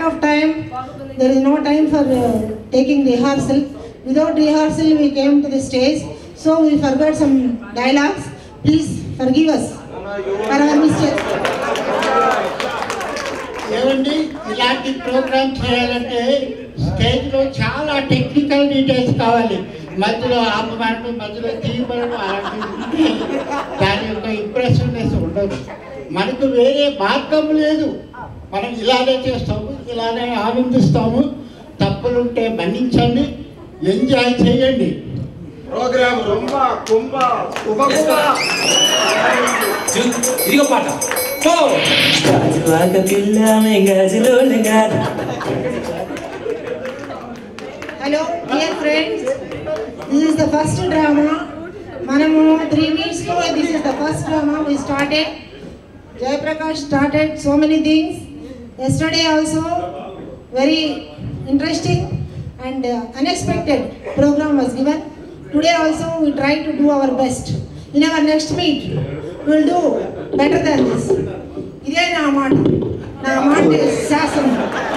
of time. There is no time for uh, taking rehearsal. Without rehearsal, we came to the stage, so we forgot some dialogues. Please forgive us for our mistakes. ఏమండి ఇలాంటి ప్రోగ్రామ్ చేయాలంటే స్టేజ్లో చాలా టెక్నికల్ డీటెయిల్స్ కావాలి మధ్యలో ఆపమనడం మధ్యలో తీయమనడం అలాంటివి ఉంటే దాని యొక్క ఇంప్రెసివ్నెస్ ఉండదు మనకు వేరే మార్గం లేదు మనం ఇలానే చేస్తాము ఇలానే ఆనందిస్తాము తప్పులుంటే మన్నించండి ఎంజాయ్ చేయండి ప్రోగ్రామ్ రొంబ కుంభ ఉపకుంభ ఇదిగో పాట గాజువాక పిల్లమే గాజులోని గాజు Hello, dear friends. This is the first drama. మనము త్రీ వీక్స్ లో this is the first drama we started Jayaprakash started so many things yesterday also very interesting and unexpected programme was given today also we try to do our best in our next meet will do better than this ఇదే నా మాట నా మాట శాసనం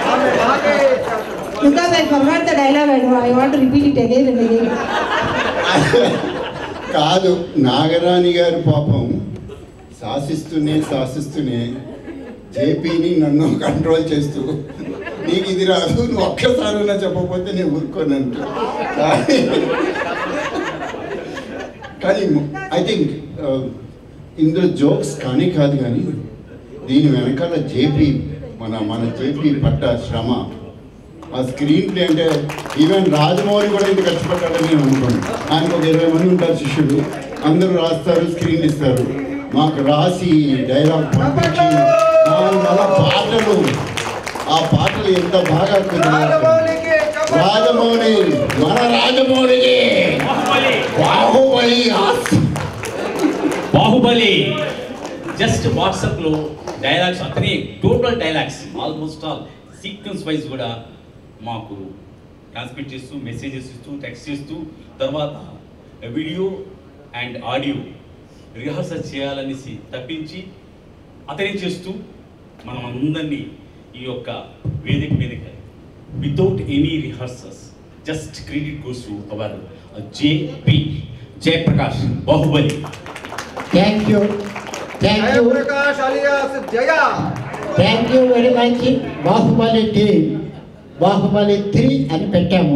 because I forgot the dialogue I want repeat it again and again కాదు నాగరాణి గారు పాపం శాసిస్తూనే శాసిస్తూనే జేపీని నన్ను కంట్రోల్ చేస్తూ నీకు ఇది రాదు నువ్వు ఒక్కసారైనా చెప్పకపోతే నేను ఊరుకోనంట కానీ కానీ ఐ థింక్ ఇందులో జోక్స్ కానీ కాదు కానీ దీని వెనకాల జేపీ మన మన జేపీ పట్ట శ్రమ ఆ స్క్రీన్ ప్లే అంటే ఈవెన్ రాజమౌళి కూడా ఇంత కష్టపడ్డాడని నేను అనుకోను ఆయనకు ఒక ఇరవై మంది ఉంటారు శిష్యులు అందరూ రాస్తారు స్క్రీన్ ఇస్తారు మాకు రాసి డైలాగ్ పంపించి దానివల్ల పాటలు ఆ పాటలు ఎంత బాగా కుదిరాయి. రాజమౌళి మన రాజమౌళికి బాహుబలి ఆస్- బాహుబలి జస్ట్ వాట్సాప్లో డైలాగ్స్ అతని total dialogues almost all sequence wise కూడా మాకు ట్రాన్స్మిట్ చేస్తూ మెసేజెస్ ఇస్తూ టెక్స్ట్ చేస్తూ తర్వాత వీడియో అండ్ ఆడియో రిహార్సల్ చేయాలనేసి తప్పించి అతనే చేస్తూ మనం అందరినీ ఈ యొక్క వేదిక మీదకి without any rehearsals just credit goes to our JP Jayaprakash Baahubali thank you thank you Jayaprakash alias Jaya thank you very much Baahubali team Baahubali three అని పెట్టాము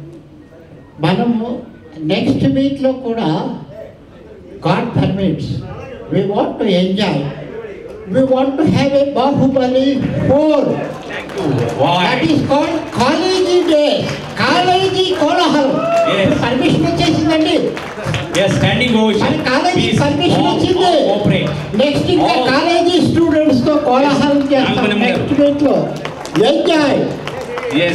మనము నెక్స్ట్ వీక్లో కూడా God permits we want to enjoy we want to have a Baahubali four that is called college day college కోలాహలం permission వచ్చేసిందండి Yes, standing ovation. మన కాలేజీ Please, permission all- వచ్చింది all cooperate. నెక్స్ట్ ఇంకా All- కాలేజీ స్టూడెంట్స్ తో కోలాహలం చేస్తాం నాగమణి గారు. నెక్స్ట్ వీక్ లో enjoy Yes.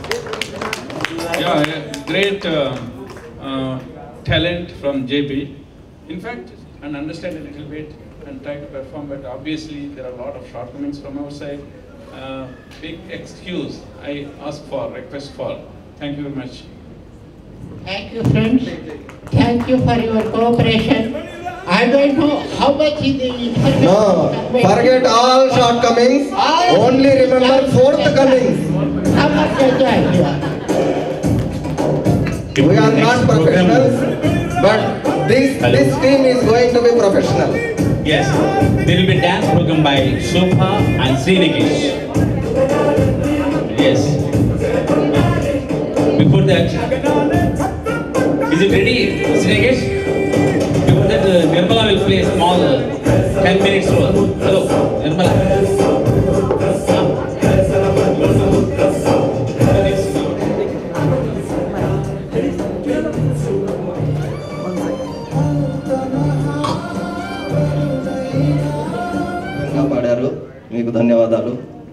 Yeah, yeah, great uh, uh, talent from JP. In fact, and understand a little bit and try to perform, but obviously there are a lot of shortcomings from our side. Uh, big excuse I ask for, request for. Thank you very much. Thank you friends thank you for your cooperation I don't know how much ఇది No, forget all shortcomings. Only remember fourth comings. How much enjoy here? We are not professionals, but this this team is going to be professional. Yes. There will be dance program by Shobha and Srinikesh. Yes. Before that, is it ready, Srinikesh? Before that, uh, Nirmala will play a small uh, 10 minutes role. Hello, Nirmala. బాగా పాడారు మీకు ధన్యవాదాలు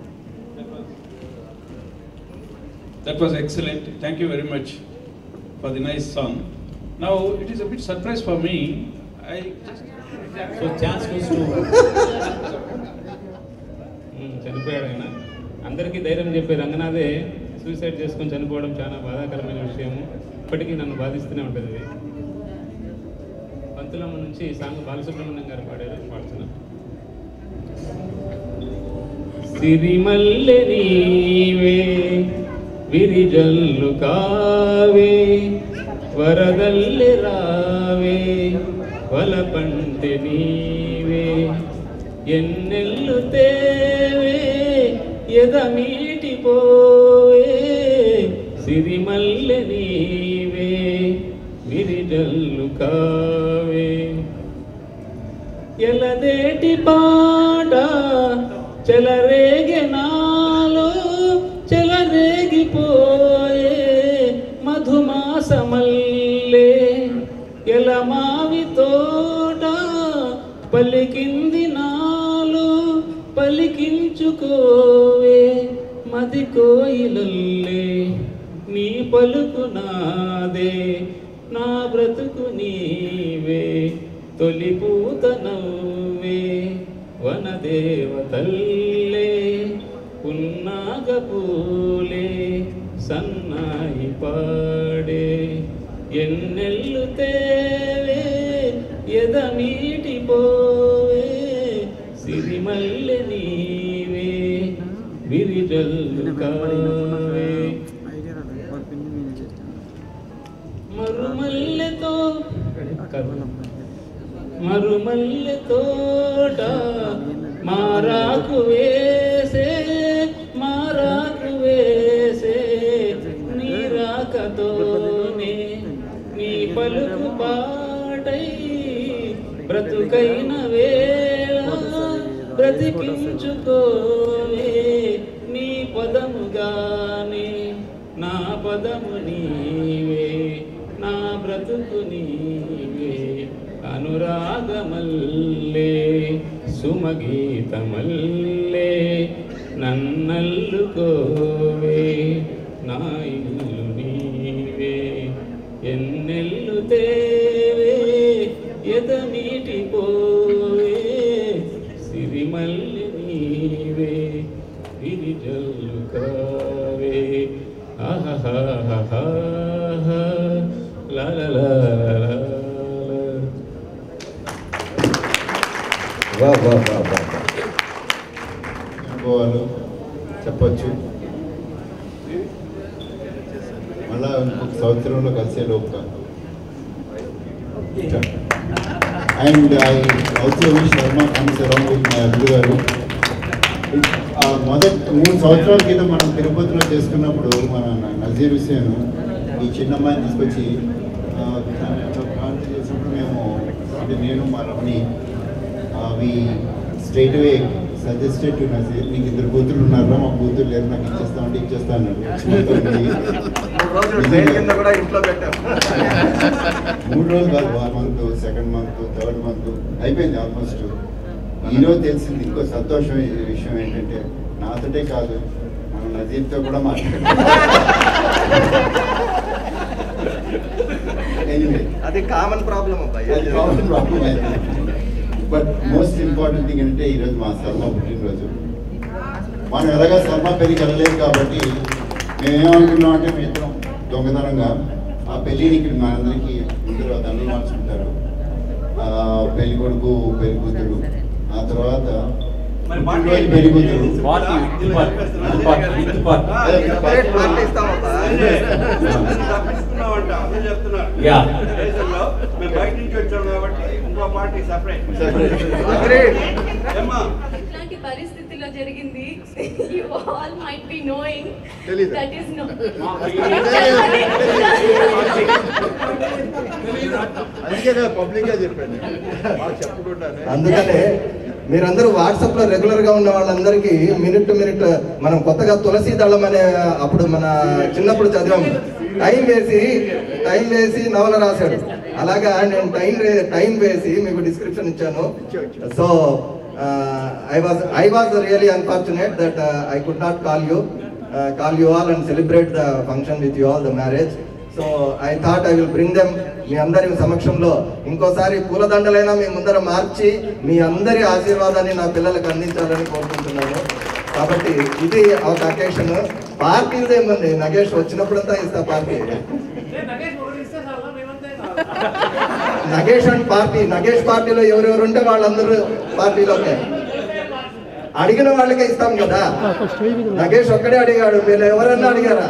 That was excellent. Thank you very much for the nice song. Now it is a bit surprise for me. I just So chance goes to ఉమ్, చనిపోయాడు ఆయన అందరికీ ధైర్యం చెప్పే రంగనాథే suicide చేసుకొని చనిపోవడం చాలా బాధాకరమైన విషయము ఇప్పటికీ నన్ను బాధిస్తూనే ఉంటుంది ఇది పంతులమ్మ నుంచి ఈ సాంగ్ బాలసుబ్రహ్మణ్యం గారు పాడారు పాడుతున్నాను సిరిమల్లె నీవే విరిజల్లు కావే వరదల్లి రావే వలపంటి నీవే ఎన్నెల్లు తేవే ఎదమీటి పోవే సిరిమల్లె నీవే విరిజల్లు కావే ఎలదేటి పాట చెలరేగి నాలో చెలరేగిపోయే మధుమాసమల్లే ఎలమావి తోట పలికింది నాలో పలికించుకోవే మది కోయిలల్లే నీ పలుకు నాదే నా బ్రతుకు నీవే తొలి పూత నవ్వే వనదేవతల్లే ఉన్నాగ పూలే సన్నాయి పాడే ఎన్నెల్లు తేవే ఎదమీటి పోవే సిరిమల్లె నీవే విరిజల్లు కావే మరుమల్లెతో మరుమల్లె తోట మారాకు వేసే మారాకు వేసే నీ రాకతోనే నీ పలుకు పాటై బ్రతుకైన వేళ బ్రతికించుకోవే నీ పదముగానే నా పదము నీవే నా బ్రతుకు నీవే అనురాగమల్లే సుమగీతమల్లే నన్నల్లుకోవే నా ఇల్లు నీవే ఎన్నెల్లు తేవే ఎదమీటి పోవే సిరిమల్లి నీవే విరిజల్లు కావే ఆహా లా లా లా లా వా వా వా వా అనుభవాలు చెప్పొచ్చు మళ్ళా ఇంకొక సంవత్సరంలో కలిసే లోపు and I also wish Sharma comes around with my Allu గారు ఆ మొదటి మూడు సంవత్సరాల క్రితం మనం తిరుపతిలో చేసుకున్నప్పుడు మన నజీర్ హుసేన్ ఈ చిన్న అమ్మాయిని తీసుకొచ్చి ఆ, కాంటాక్ట్ చేసినప్పుడు మేము అంటే నేను మా రమణి అవి స్ట్రైట్ అవే సజెస్టెడ్ టు నజీర్ నీకు ఇద్దరు కూతురు ఉన్నారా మా కూతురు లేరు నాకు ఇచ్చేస్తా అంటే ఇచ్చేస్తా అన్నాడు రోజులు ట్రైన్ కింద కూడా ఇంట్లో పెట్టాం మూడు రోజులు కాదు one month second month third month అయిపోయింది ఆల్మోస్ట్ ఈరోజు తెలిసింది ఇంకో సంతోషం విషయం ఏంటంటే నాతోటే కాదు మన నజీర్తో కూడా మాట్లాడారు అది కామన్ ప్రాబ్లం అబ్బాయి బట్ మోస్ట్ ఇంపార్టెంట్ థింగ్ అంటే ఈరోజు మా శర్మ పుట్టినరోజు మనం ఎలాగా శర్మ పెళ్ళికి వెళ్ళలేదు కాబట్టి మేము ఏమనుకున్నాం అంటే మీ ఇద్దరం దొంగతనంగా ఆ పెళ్ళిని ఇక్కడ మనందరికీ ముందు దండలు మార్చుకుంటారు ఆ, పెళ్లి కొడుకు పెళ్లి కూతురు ఆ తర్వాత పుట్టినరోజు పెళ్లి కూతురు party, with party, with party, with party. అదే, విత్ పార్టీ. పార్టీ ఇస్తామబ్బా తప్పించుకున్నామంట అందరూ చెప్తున్నారు యా. దేశంలో మేము బయట నుంచి వచ్చాం కాబట్టి ఇంకో పార్టీ సపరేట్ ఏమ్మా ఇట్లాంటి పరిస్థితిలో జరిగింది you all might be knowing తెలీదు. దట్ ఈస్ నో అందుకే కదా పబ్లిక్ గా చెప్పాను మాకు చెప్పకుండానే అందుకనే మీరందరూ వాట్సాప్ లో రెగ్యులర్ గా ఉన్న వాళ్ళందరికీ మినిట్ టు మినిట్ మనం కొత్తగా తులసి దళం అనే అప్పుడు మన చిన్నప్పుడు చదివాము టైం వేసి టైం వేసి నవల రాశాడు అలాగా నేను టైం టైం వేసి మీకు డిస్క్రిప్షన్ ఇచ్చాను so I was I was really unfortunate that I could not call you call you all and celebrate the function with you all the marriage so I thought I will bring them మీ అందరి సమక్షంలో ఇంకోసారి పూలదండలైనా మీ ముందర మార్చి మీ అందరి ఆశీర్వాదాన్ని నా పిల్లలకు అందించాలని కోరుకుంటున్నాను కాబట్టి ఇది ఒక అకేషన్ పార్టీది ఏముంది నగేష్ వచ్చినప్పుడంతా ఇస్తా party Nagesh and party Nagesh పార్టీలో ఎవరెవరు ఉంటే వాళ్ళందరూ పార్టీలోనే అడిగిన వాళ్ళకే ఇస్తాం కదా నగేష్ ఒక్కడే అడిగాడు మీరు ఎవరన్నా అడిగారా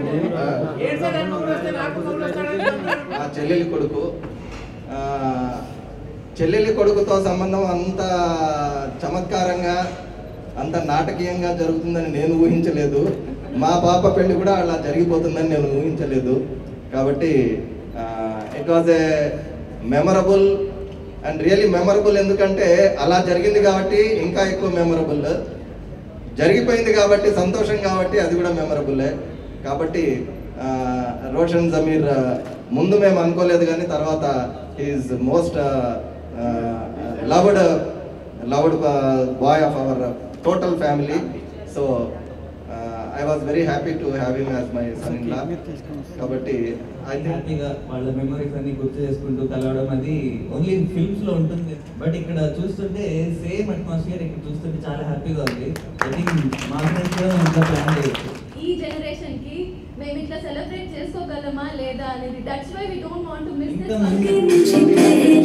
ఆ చెల్లెలి కొడుకు ఆ, చెల్లెలి కొడుకుతో సంబంధం అంత చమత్కారంగా అంత నాటకీయంగా జరుగుతుందని నేను ఊహించలేదు మా పాప పెళ్లి కూడా అలా జరిగిపోతుందని నేను ఊహించలేదు కాబట్టి it was a memorable and really memorable ఎందుకంటే అలా జరిగింది కాబట్టి ఇంకా ఎక్కువ మెమరబుల్ జరిగిపోయింది కాబట్టి సంతోషం కాబట్టి అది కూడా మెమరబుల్లే కాబట్టి ఆ, రోషన్ జమీర్ ఆ, ముందు మేము అనుకోలేదు కానీ తర్వాత is most loved loved boy of our total family so I was very happy to have him as my son in law కాబట్టి ఐ థింక్ హ్యాపీగా వాళ్ళ మెమరీస్ అన్ని గుర్తు చేసుకుంటూ కలవడం అది ఓన్లీ ఫిల్మ్స్ లో ఉంటుంది బట్ ఇక్కడ చూస్తుంటే సేమ్ అట్మాస్ఫియర్ ఇక్కడ చూస్తుంటే చాలా హ్యాపీగా ఉంది ఐ థింక్ మా ఫ్రెండ్స్ కూడా ఇంకా ప్లాన్ చేయొచ్చు ఈ జనరేషన్ కి మేము ఇట్లా సెలబ్రేట్ చేసుకోగలమా లేదా అనేది that's why we don't want to miss this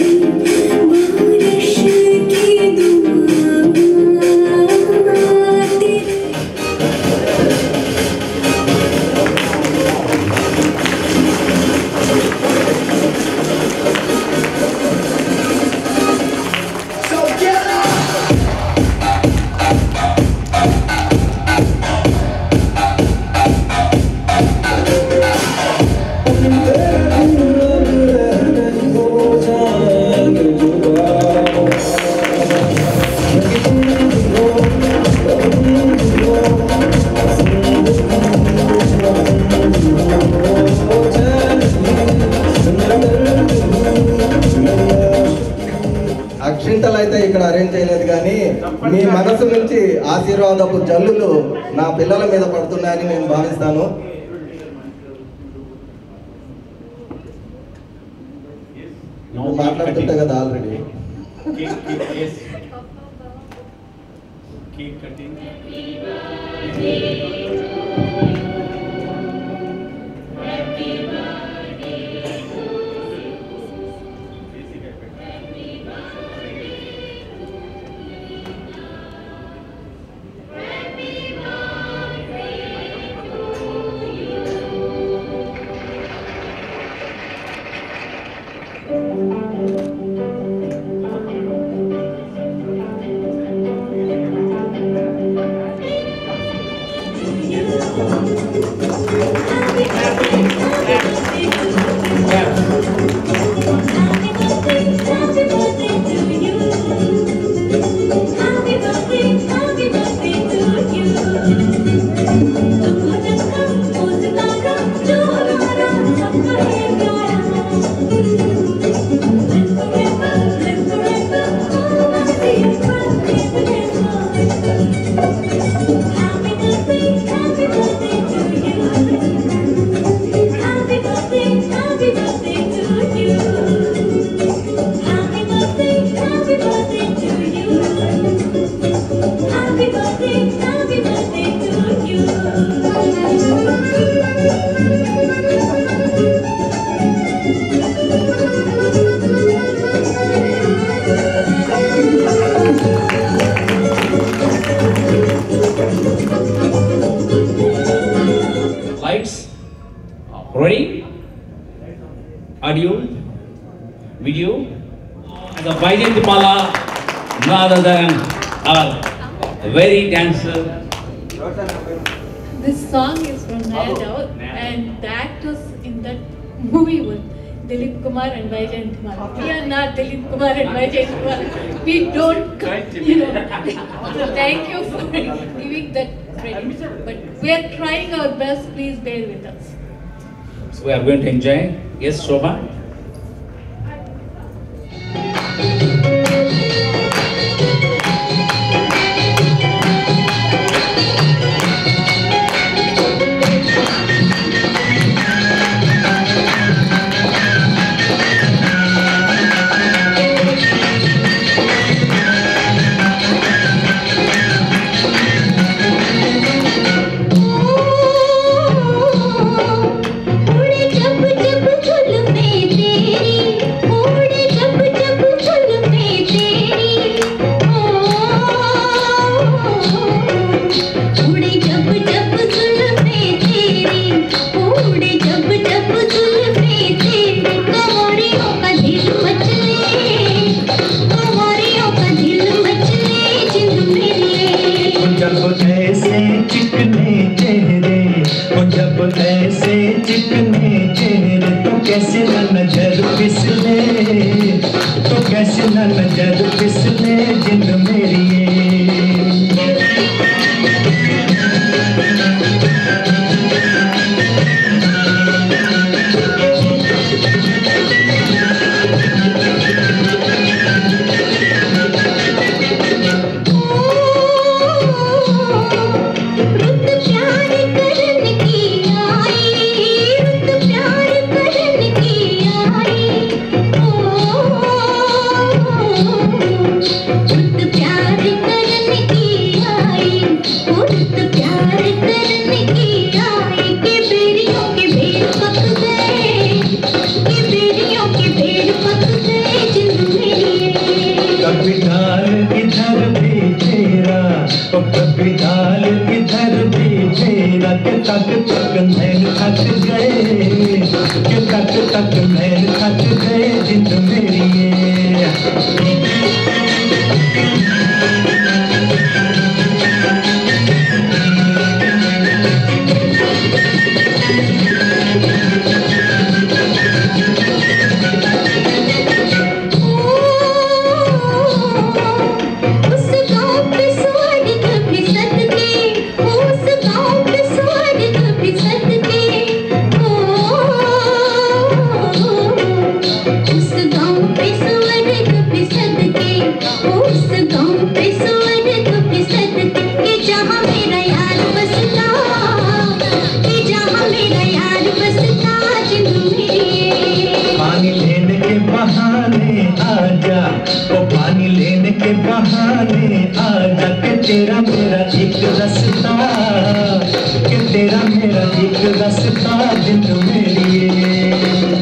అక్షింతలు అయితే ఇక్కడ అరేంజ్ చేయలేదు కానీ మీ మనసు నుంచి ఆశీర్వాదపు జల్లులు నా పిల్లల మీద పడుతున్నాయని నేను భావిస్తాను నువ్వు మాట్లాడుతుంటే కదా already cake cutting Lights. Ready? Audio. Video. The Vaidyantimala, no other than our very dancer. This song is from Naya Daud and the actors in that movie were Dilip Kumar and Vijay Kumar. We are not Dilip Kumar and Vijay Kumar. We don't, you know. so thank you for giving that credit. But we are trying our best. Please bear with us. So we are going to enjoy. Yes, Shobha. जब जब झुलमे तेरी ओढ़े जब जब झुलमे कैसे न नजर फिसले तो कैसे न नजर फिसले जिंद मेरी कभी डाल इधर भी तेरा ओ कभी डाल इधर भी तेरा के तक तक नैन थक गए के तक तक नैन थक गए जिंद मेरी पानी लेने के बहाने आजा ओ पानी लेने के बहाने आजा के तेरा मेरा एक रास्ता के तेरा मेरा एक रास्ता जिंद मेरी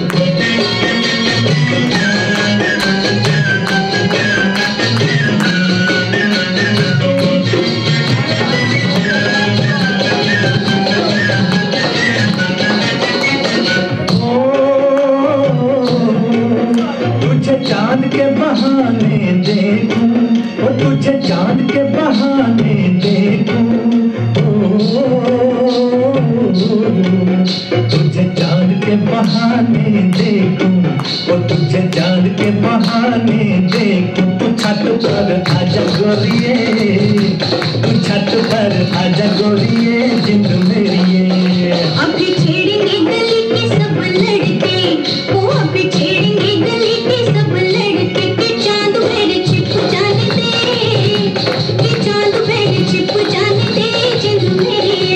तुझे चांद के बहाने देखूं ओ तुझे चांद के बहाने देखूं ओ, तुझे चांद के बहाने देखूं ओ तुझे चांद के बहाने देखूं तू छत पर आजा गोरिए तू छत पर आजा गोरिए जिंद मेरी अभी छेड़ेंगे गली के सब लड़के वो अभी छेड़ेंगे गली के सब लड़के के चांद मेरे छिप जाने दे के चांद मेरे छिप जाने दे जिंद मेरी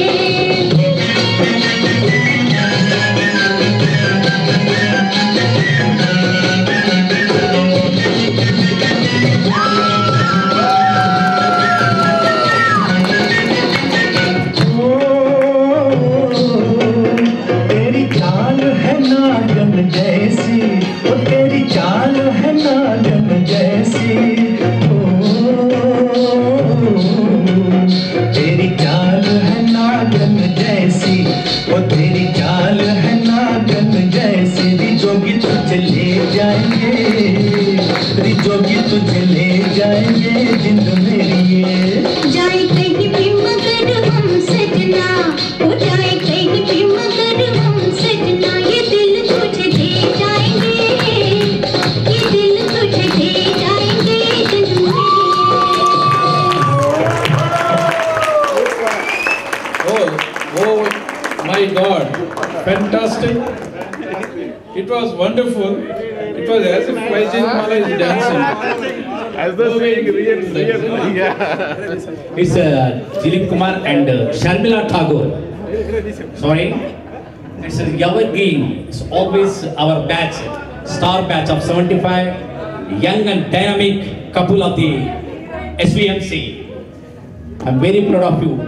तेरी चाल है नागन जैसी ओ तेरी चाल है नागन जैसी ओ तेरी चाल है नागन जैसी ओ तेरी चाल है नागन जैसी रिजोगी तुझे ले जाएंगे रिजोगी तुझे ले जाएंगे जिंद मेरी जाए कहीं भी मगर हम सजना हो जाए कहीं भी मगर हम सजना ये दिल तुझे दे जाएंगे ये दिल तुझे दे जाएंगे दिल Oh, oh my God, fantastic. It was wonderful. It was as if Vijay is dancing. As the saying, real, real. It's uh, Dilip Kumar and uh, Sharmila Tagore. Sorry. It's a evergreen. It's always our batch, star batch of 75, young and dynamic couple of the SVMC. I'm very proud of you.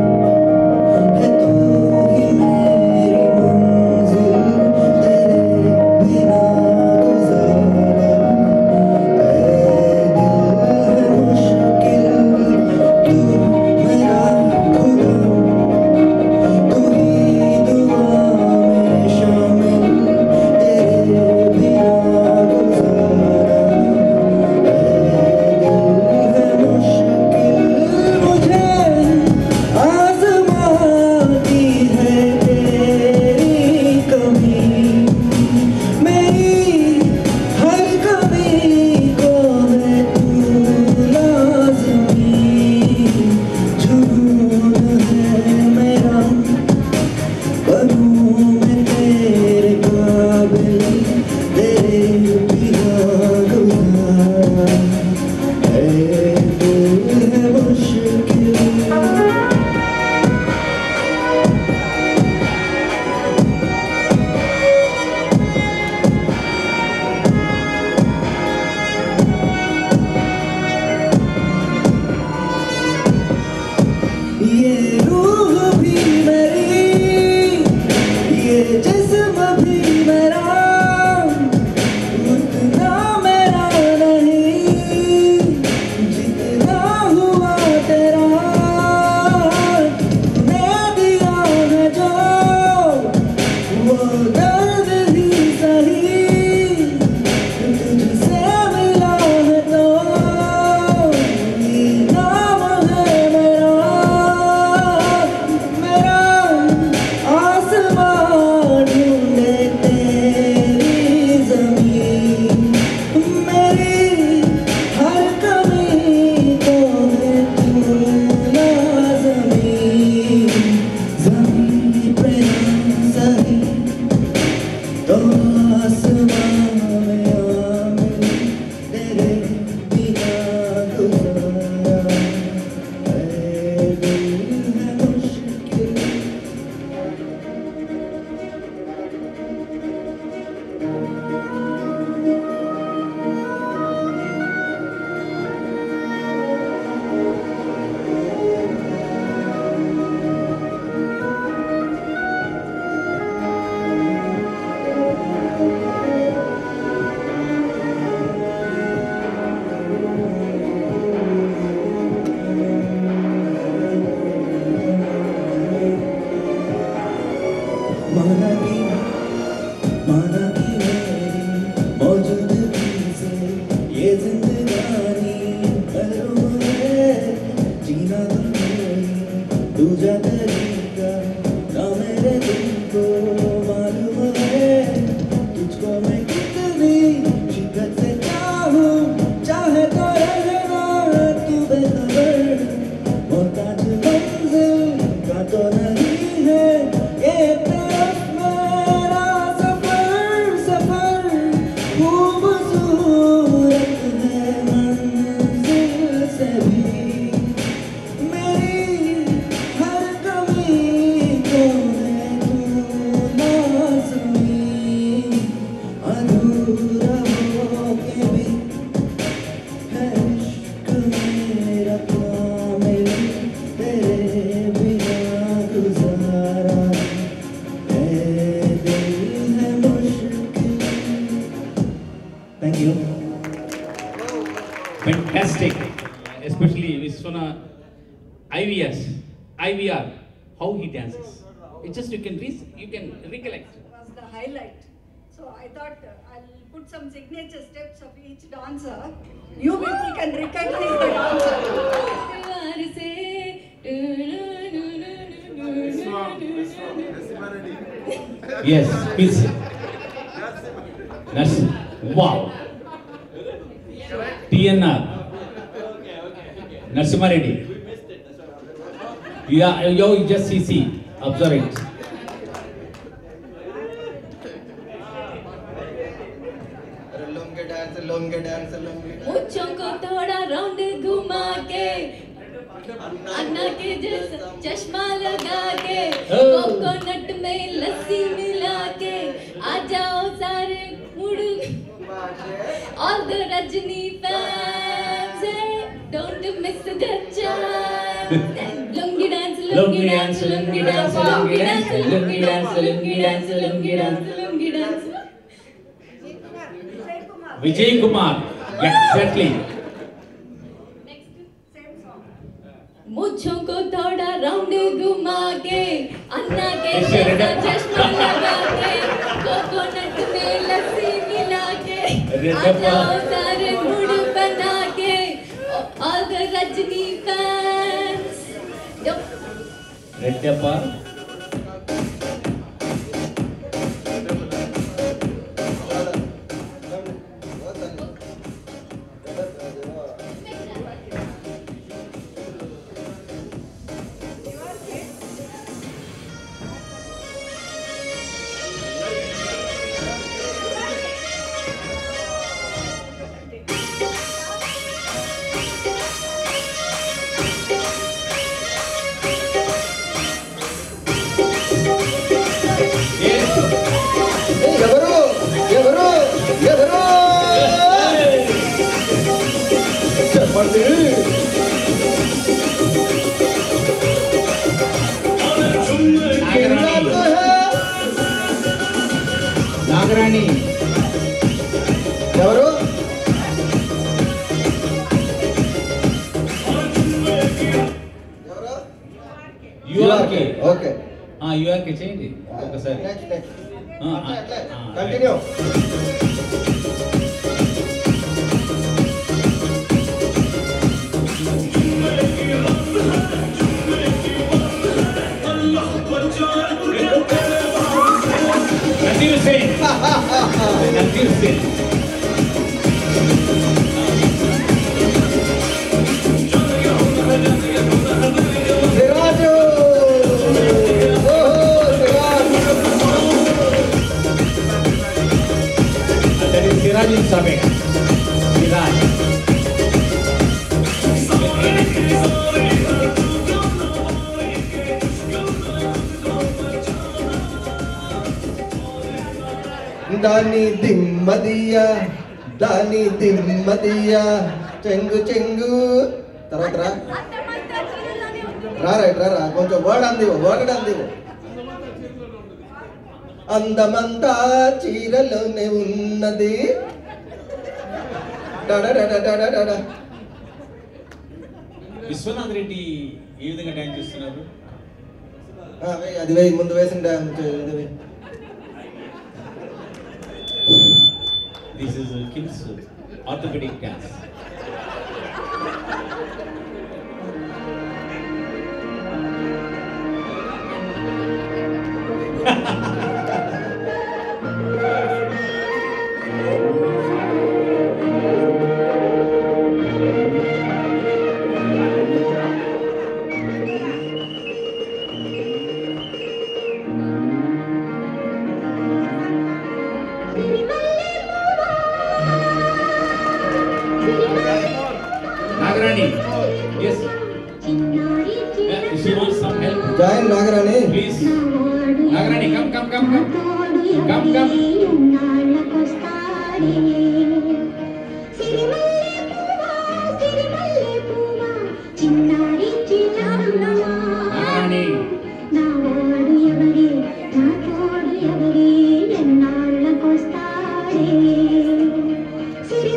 तेरे you. Fantastic. Especially Vishwana IVS, IVR, how he dances. It's just you can re- you can recollect. was the highlight. So I thought uh, I'll put some signature steps of each dancer. You people can recognize the dancer. Yes, please. That's wow. TNR. Narsimareddy. Yeah, you just see, see, observe it. Lungi dance lungi dance lungi मुझको को थोड़ा round घुमा के अन्ना के जैसा चश्मा लगा के कोकोनट में लस्सी मिला के आ जाओ सारे मुड़ All the Rajini fans, don't miss the chance. Lungi dance, lungi dance, lungi dance, lungi dance, lungi dance, lungi dance, lungi dance, lungi dance. Vijay Kumar. Exactly. मुझको को थोड़ा राउंड घुमा के अन्ना के जैसा चश्मा लगा के कोकोनट में लस्सी मिला के आ जाओ सारे मूड बना के all the Rajni fans Reddappa. ఎవరు ఎవరు ఎవరు చెప్పండి నాగరాణి ఎవరు యూఆర్కే ఓకే యూఆర్కే చేయండి ఒకసారి నెక్స్ట్ నెక్స్ట్ ఆ, ఆ, ఆ, continue Continue saying. Continue saying. Siraj That is Siraj in Sabek. Siraj. దాని దిమ్మదియ దాని దిమ్మదియ చెంగు చెంగు తర్వాత రా రా రైట్ రా రా కొంచెం వర్డ్ అందివు వర్డ్ అందివు అందమంతా చీరలోనే ఉన్నది డడడడడడడడ. విశ్వనాథ్ రెడ్డి ఏ విధంగా డాన్స్ చేస్తున్నారు ఆ, వేయ్, అది వేయి ముందు వేసిన డాన్స్ ఇది వేయి. This is KIMS orthopaedic dance Nagarani yes she wants some help join Nagarani please Nagarani come come come come come come Nagarani ఎన్నాళ్ళకొస్తాడే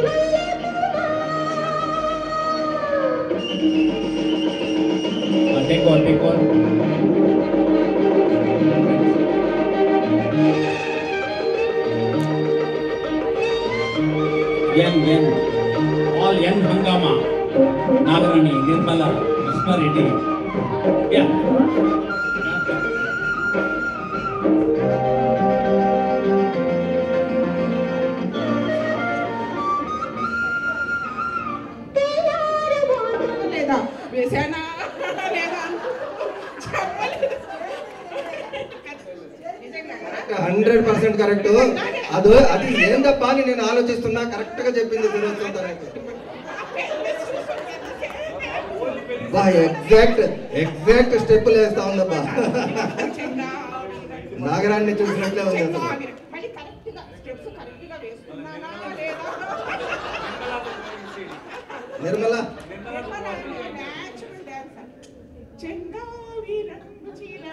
and all young Hangama, Nagarani, Nirmala, Krishna Reddy. Yeah. లేదా వేసానా లేదా హండ్రెడ్ పర్సెంట్ కరెక్ట్ అది అది ఏందప్పా అని నేను ఆలోచిస్తున్నా కరెక్ట్ గా చెప్పింది తినొస్తుంది బా ఎగ్జాక్ట్ ఎగ్జాక్ట్ స్టెప్పులు వేస్తా ఉందబ్బా నాగరాన్ని చూసినట్లే ఉంది అసలు మళ్ళీ కరెక్ట్గా స్టెప్స్ కరెక్ట్గా వేసుకున్నానా లేదా నిర్మల న్యాచురల్ డాన్సర్ చెంగావి రంగు చీర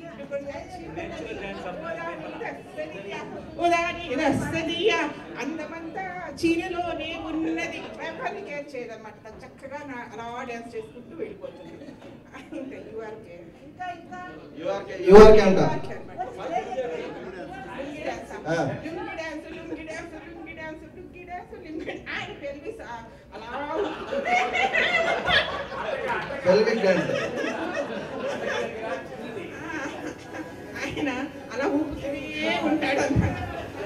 ఉదాని రస్తదియా అందమంతా చీరలోనే ఉన్నది ఎవరిని కేర్ చేయదన్నమాట తను చక్కగా నా- రా డాన్స్ చేసుకుంటూ వెళ్ళిపోతుంది ఇంకా యువర్కే ఇంకా ఇంకా యువర్కే అంట లుంగి డాన్స్ ఆ. Lungi dance lungi dance lungi dance lungi dance lungi ఆయన పెల్విస్ అలా పెల్విక్ డాన్స్ ఆయన అలా ఊపుతూనే ఉంటాడు అన్నమాట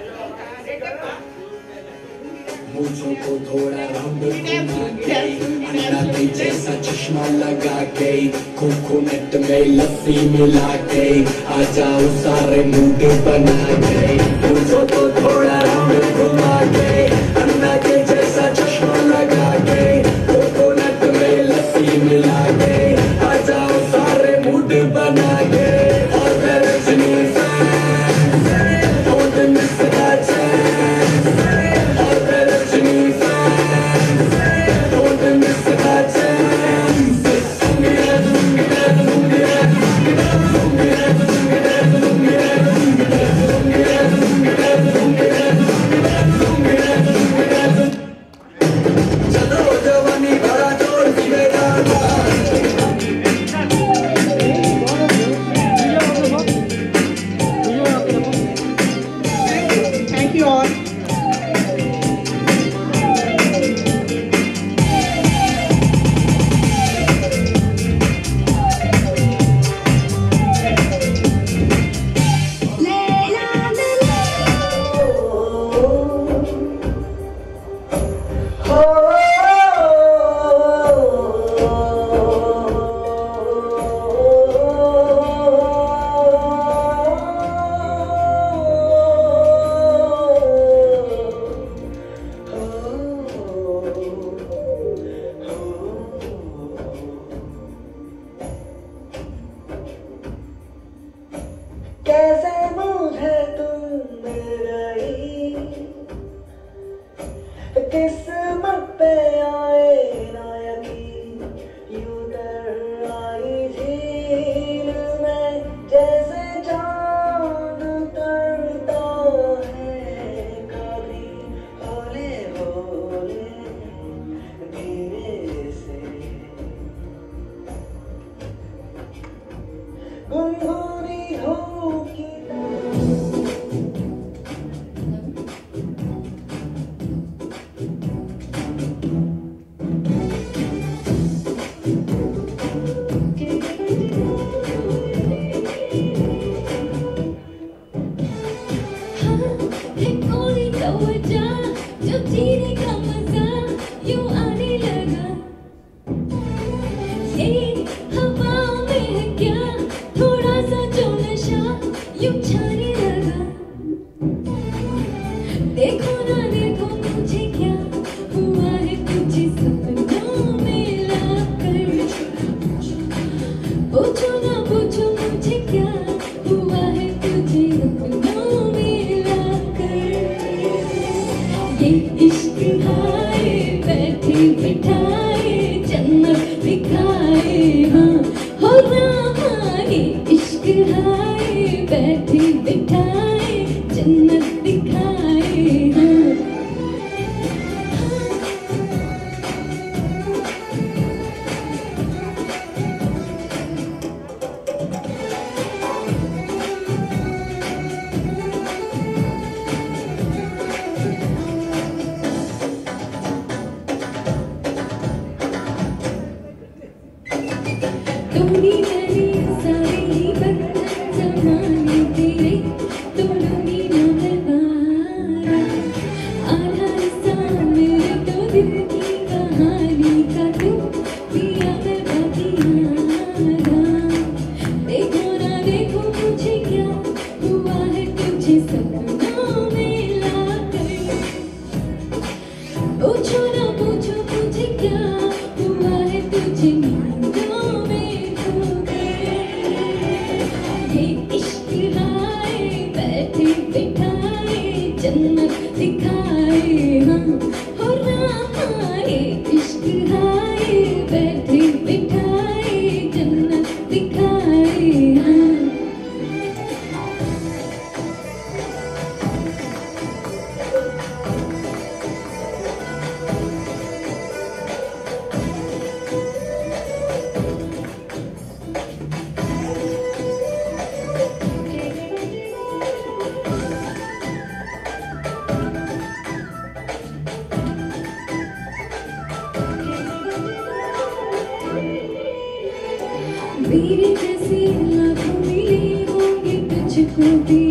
मुझको को थोड़ा राउंड घुमा के अन्ना के जैसा चश्मा लगा के कोकोनट में लस्सी मिला के आ जाओ सारे मूड बना के मुझको को थोड़ा राउंड घुमा के अन्ना के जैसा चश्मा लगा के कोकोनट में लस्सी मिला के आ जाओ सारे मूड बना के और मैं Rajni fan don't miss that chance और मैं Rajni fan don't miss that chance चलो जवानी भरा जोर की Thank you all. कैसे मुझे तुम मिल गई किस्मत पे आए ना यकीन यूं तर आई झील में जैसे चांद तरता है कभी होले होले धीरे से गुनगुनी धूप की है कोई तो वजह जो जीने का मजा यूं आने लगा ये हवाओं में है क्या थोड़ा सा जो नशा यूं छाने लगा देखो ना देखो मुझे क्या हुआ है कुछ सपनों में लाकर पूछो ना पूछो मुझे क्या हुआ है तुझे अपनों में लाकर ये इश्क हाय बैठे बिठाए जन्नत दिखाए हाँ हो रामा ये इश्क हाय बैठे बिठाए जन्नत दिखाए हाँ मेरी तेरी सारी बंधन जमाने तेरे तोड़ूंगी ना मैं बारा आधा हिस्सा मेरे तो दिल की कहानी का तू पिया मैं बाकी आधा देखो ना देखो मुझे क्या हुआ है तुझे सपनों में लाकर पूछो ना पूछो मुझे क्या हुआ है तुझे नींदों में खो गए ये इश्क हाय बैठे बिठाए जन्नत दिखाए हाँ हो रामा ये इश्क हाय बैठे बिठाए जन्नत दिखाए हाँ मेरे जैसे लाखों मिले होंगे तुझको भी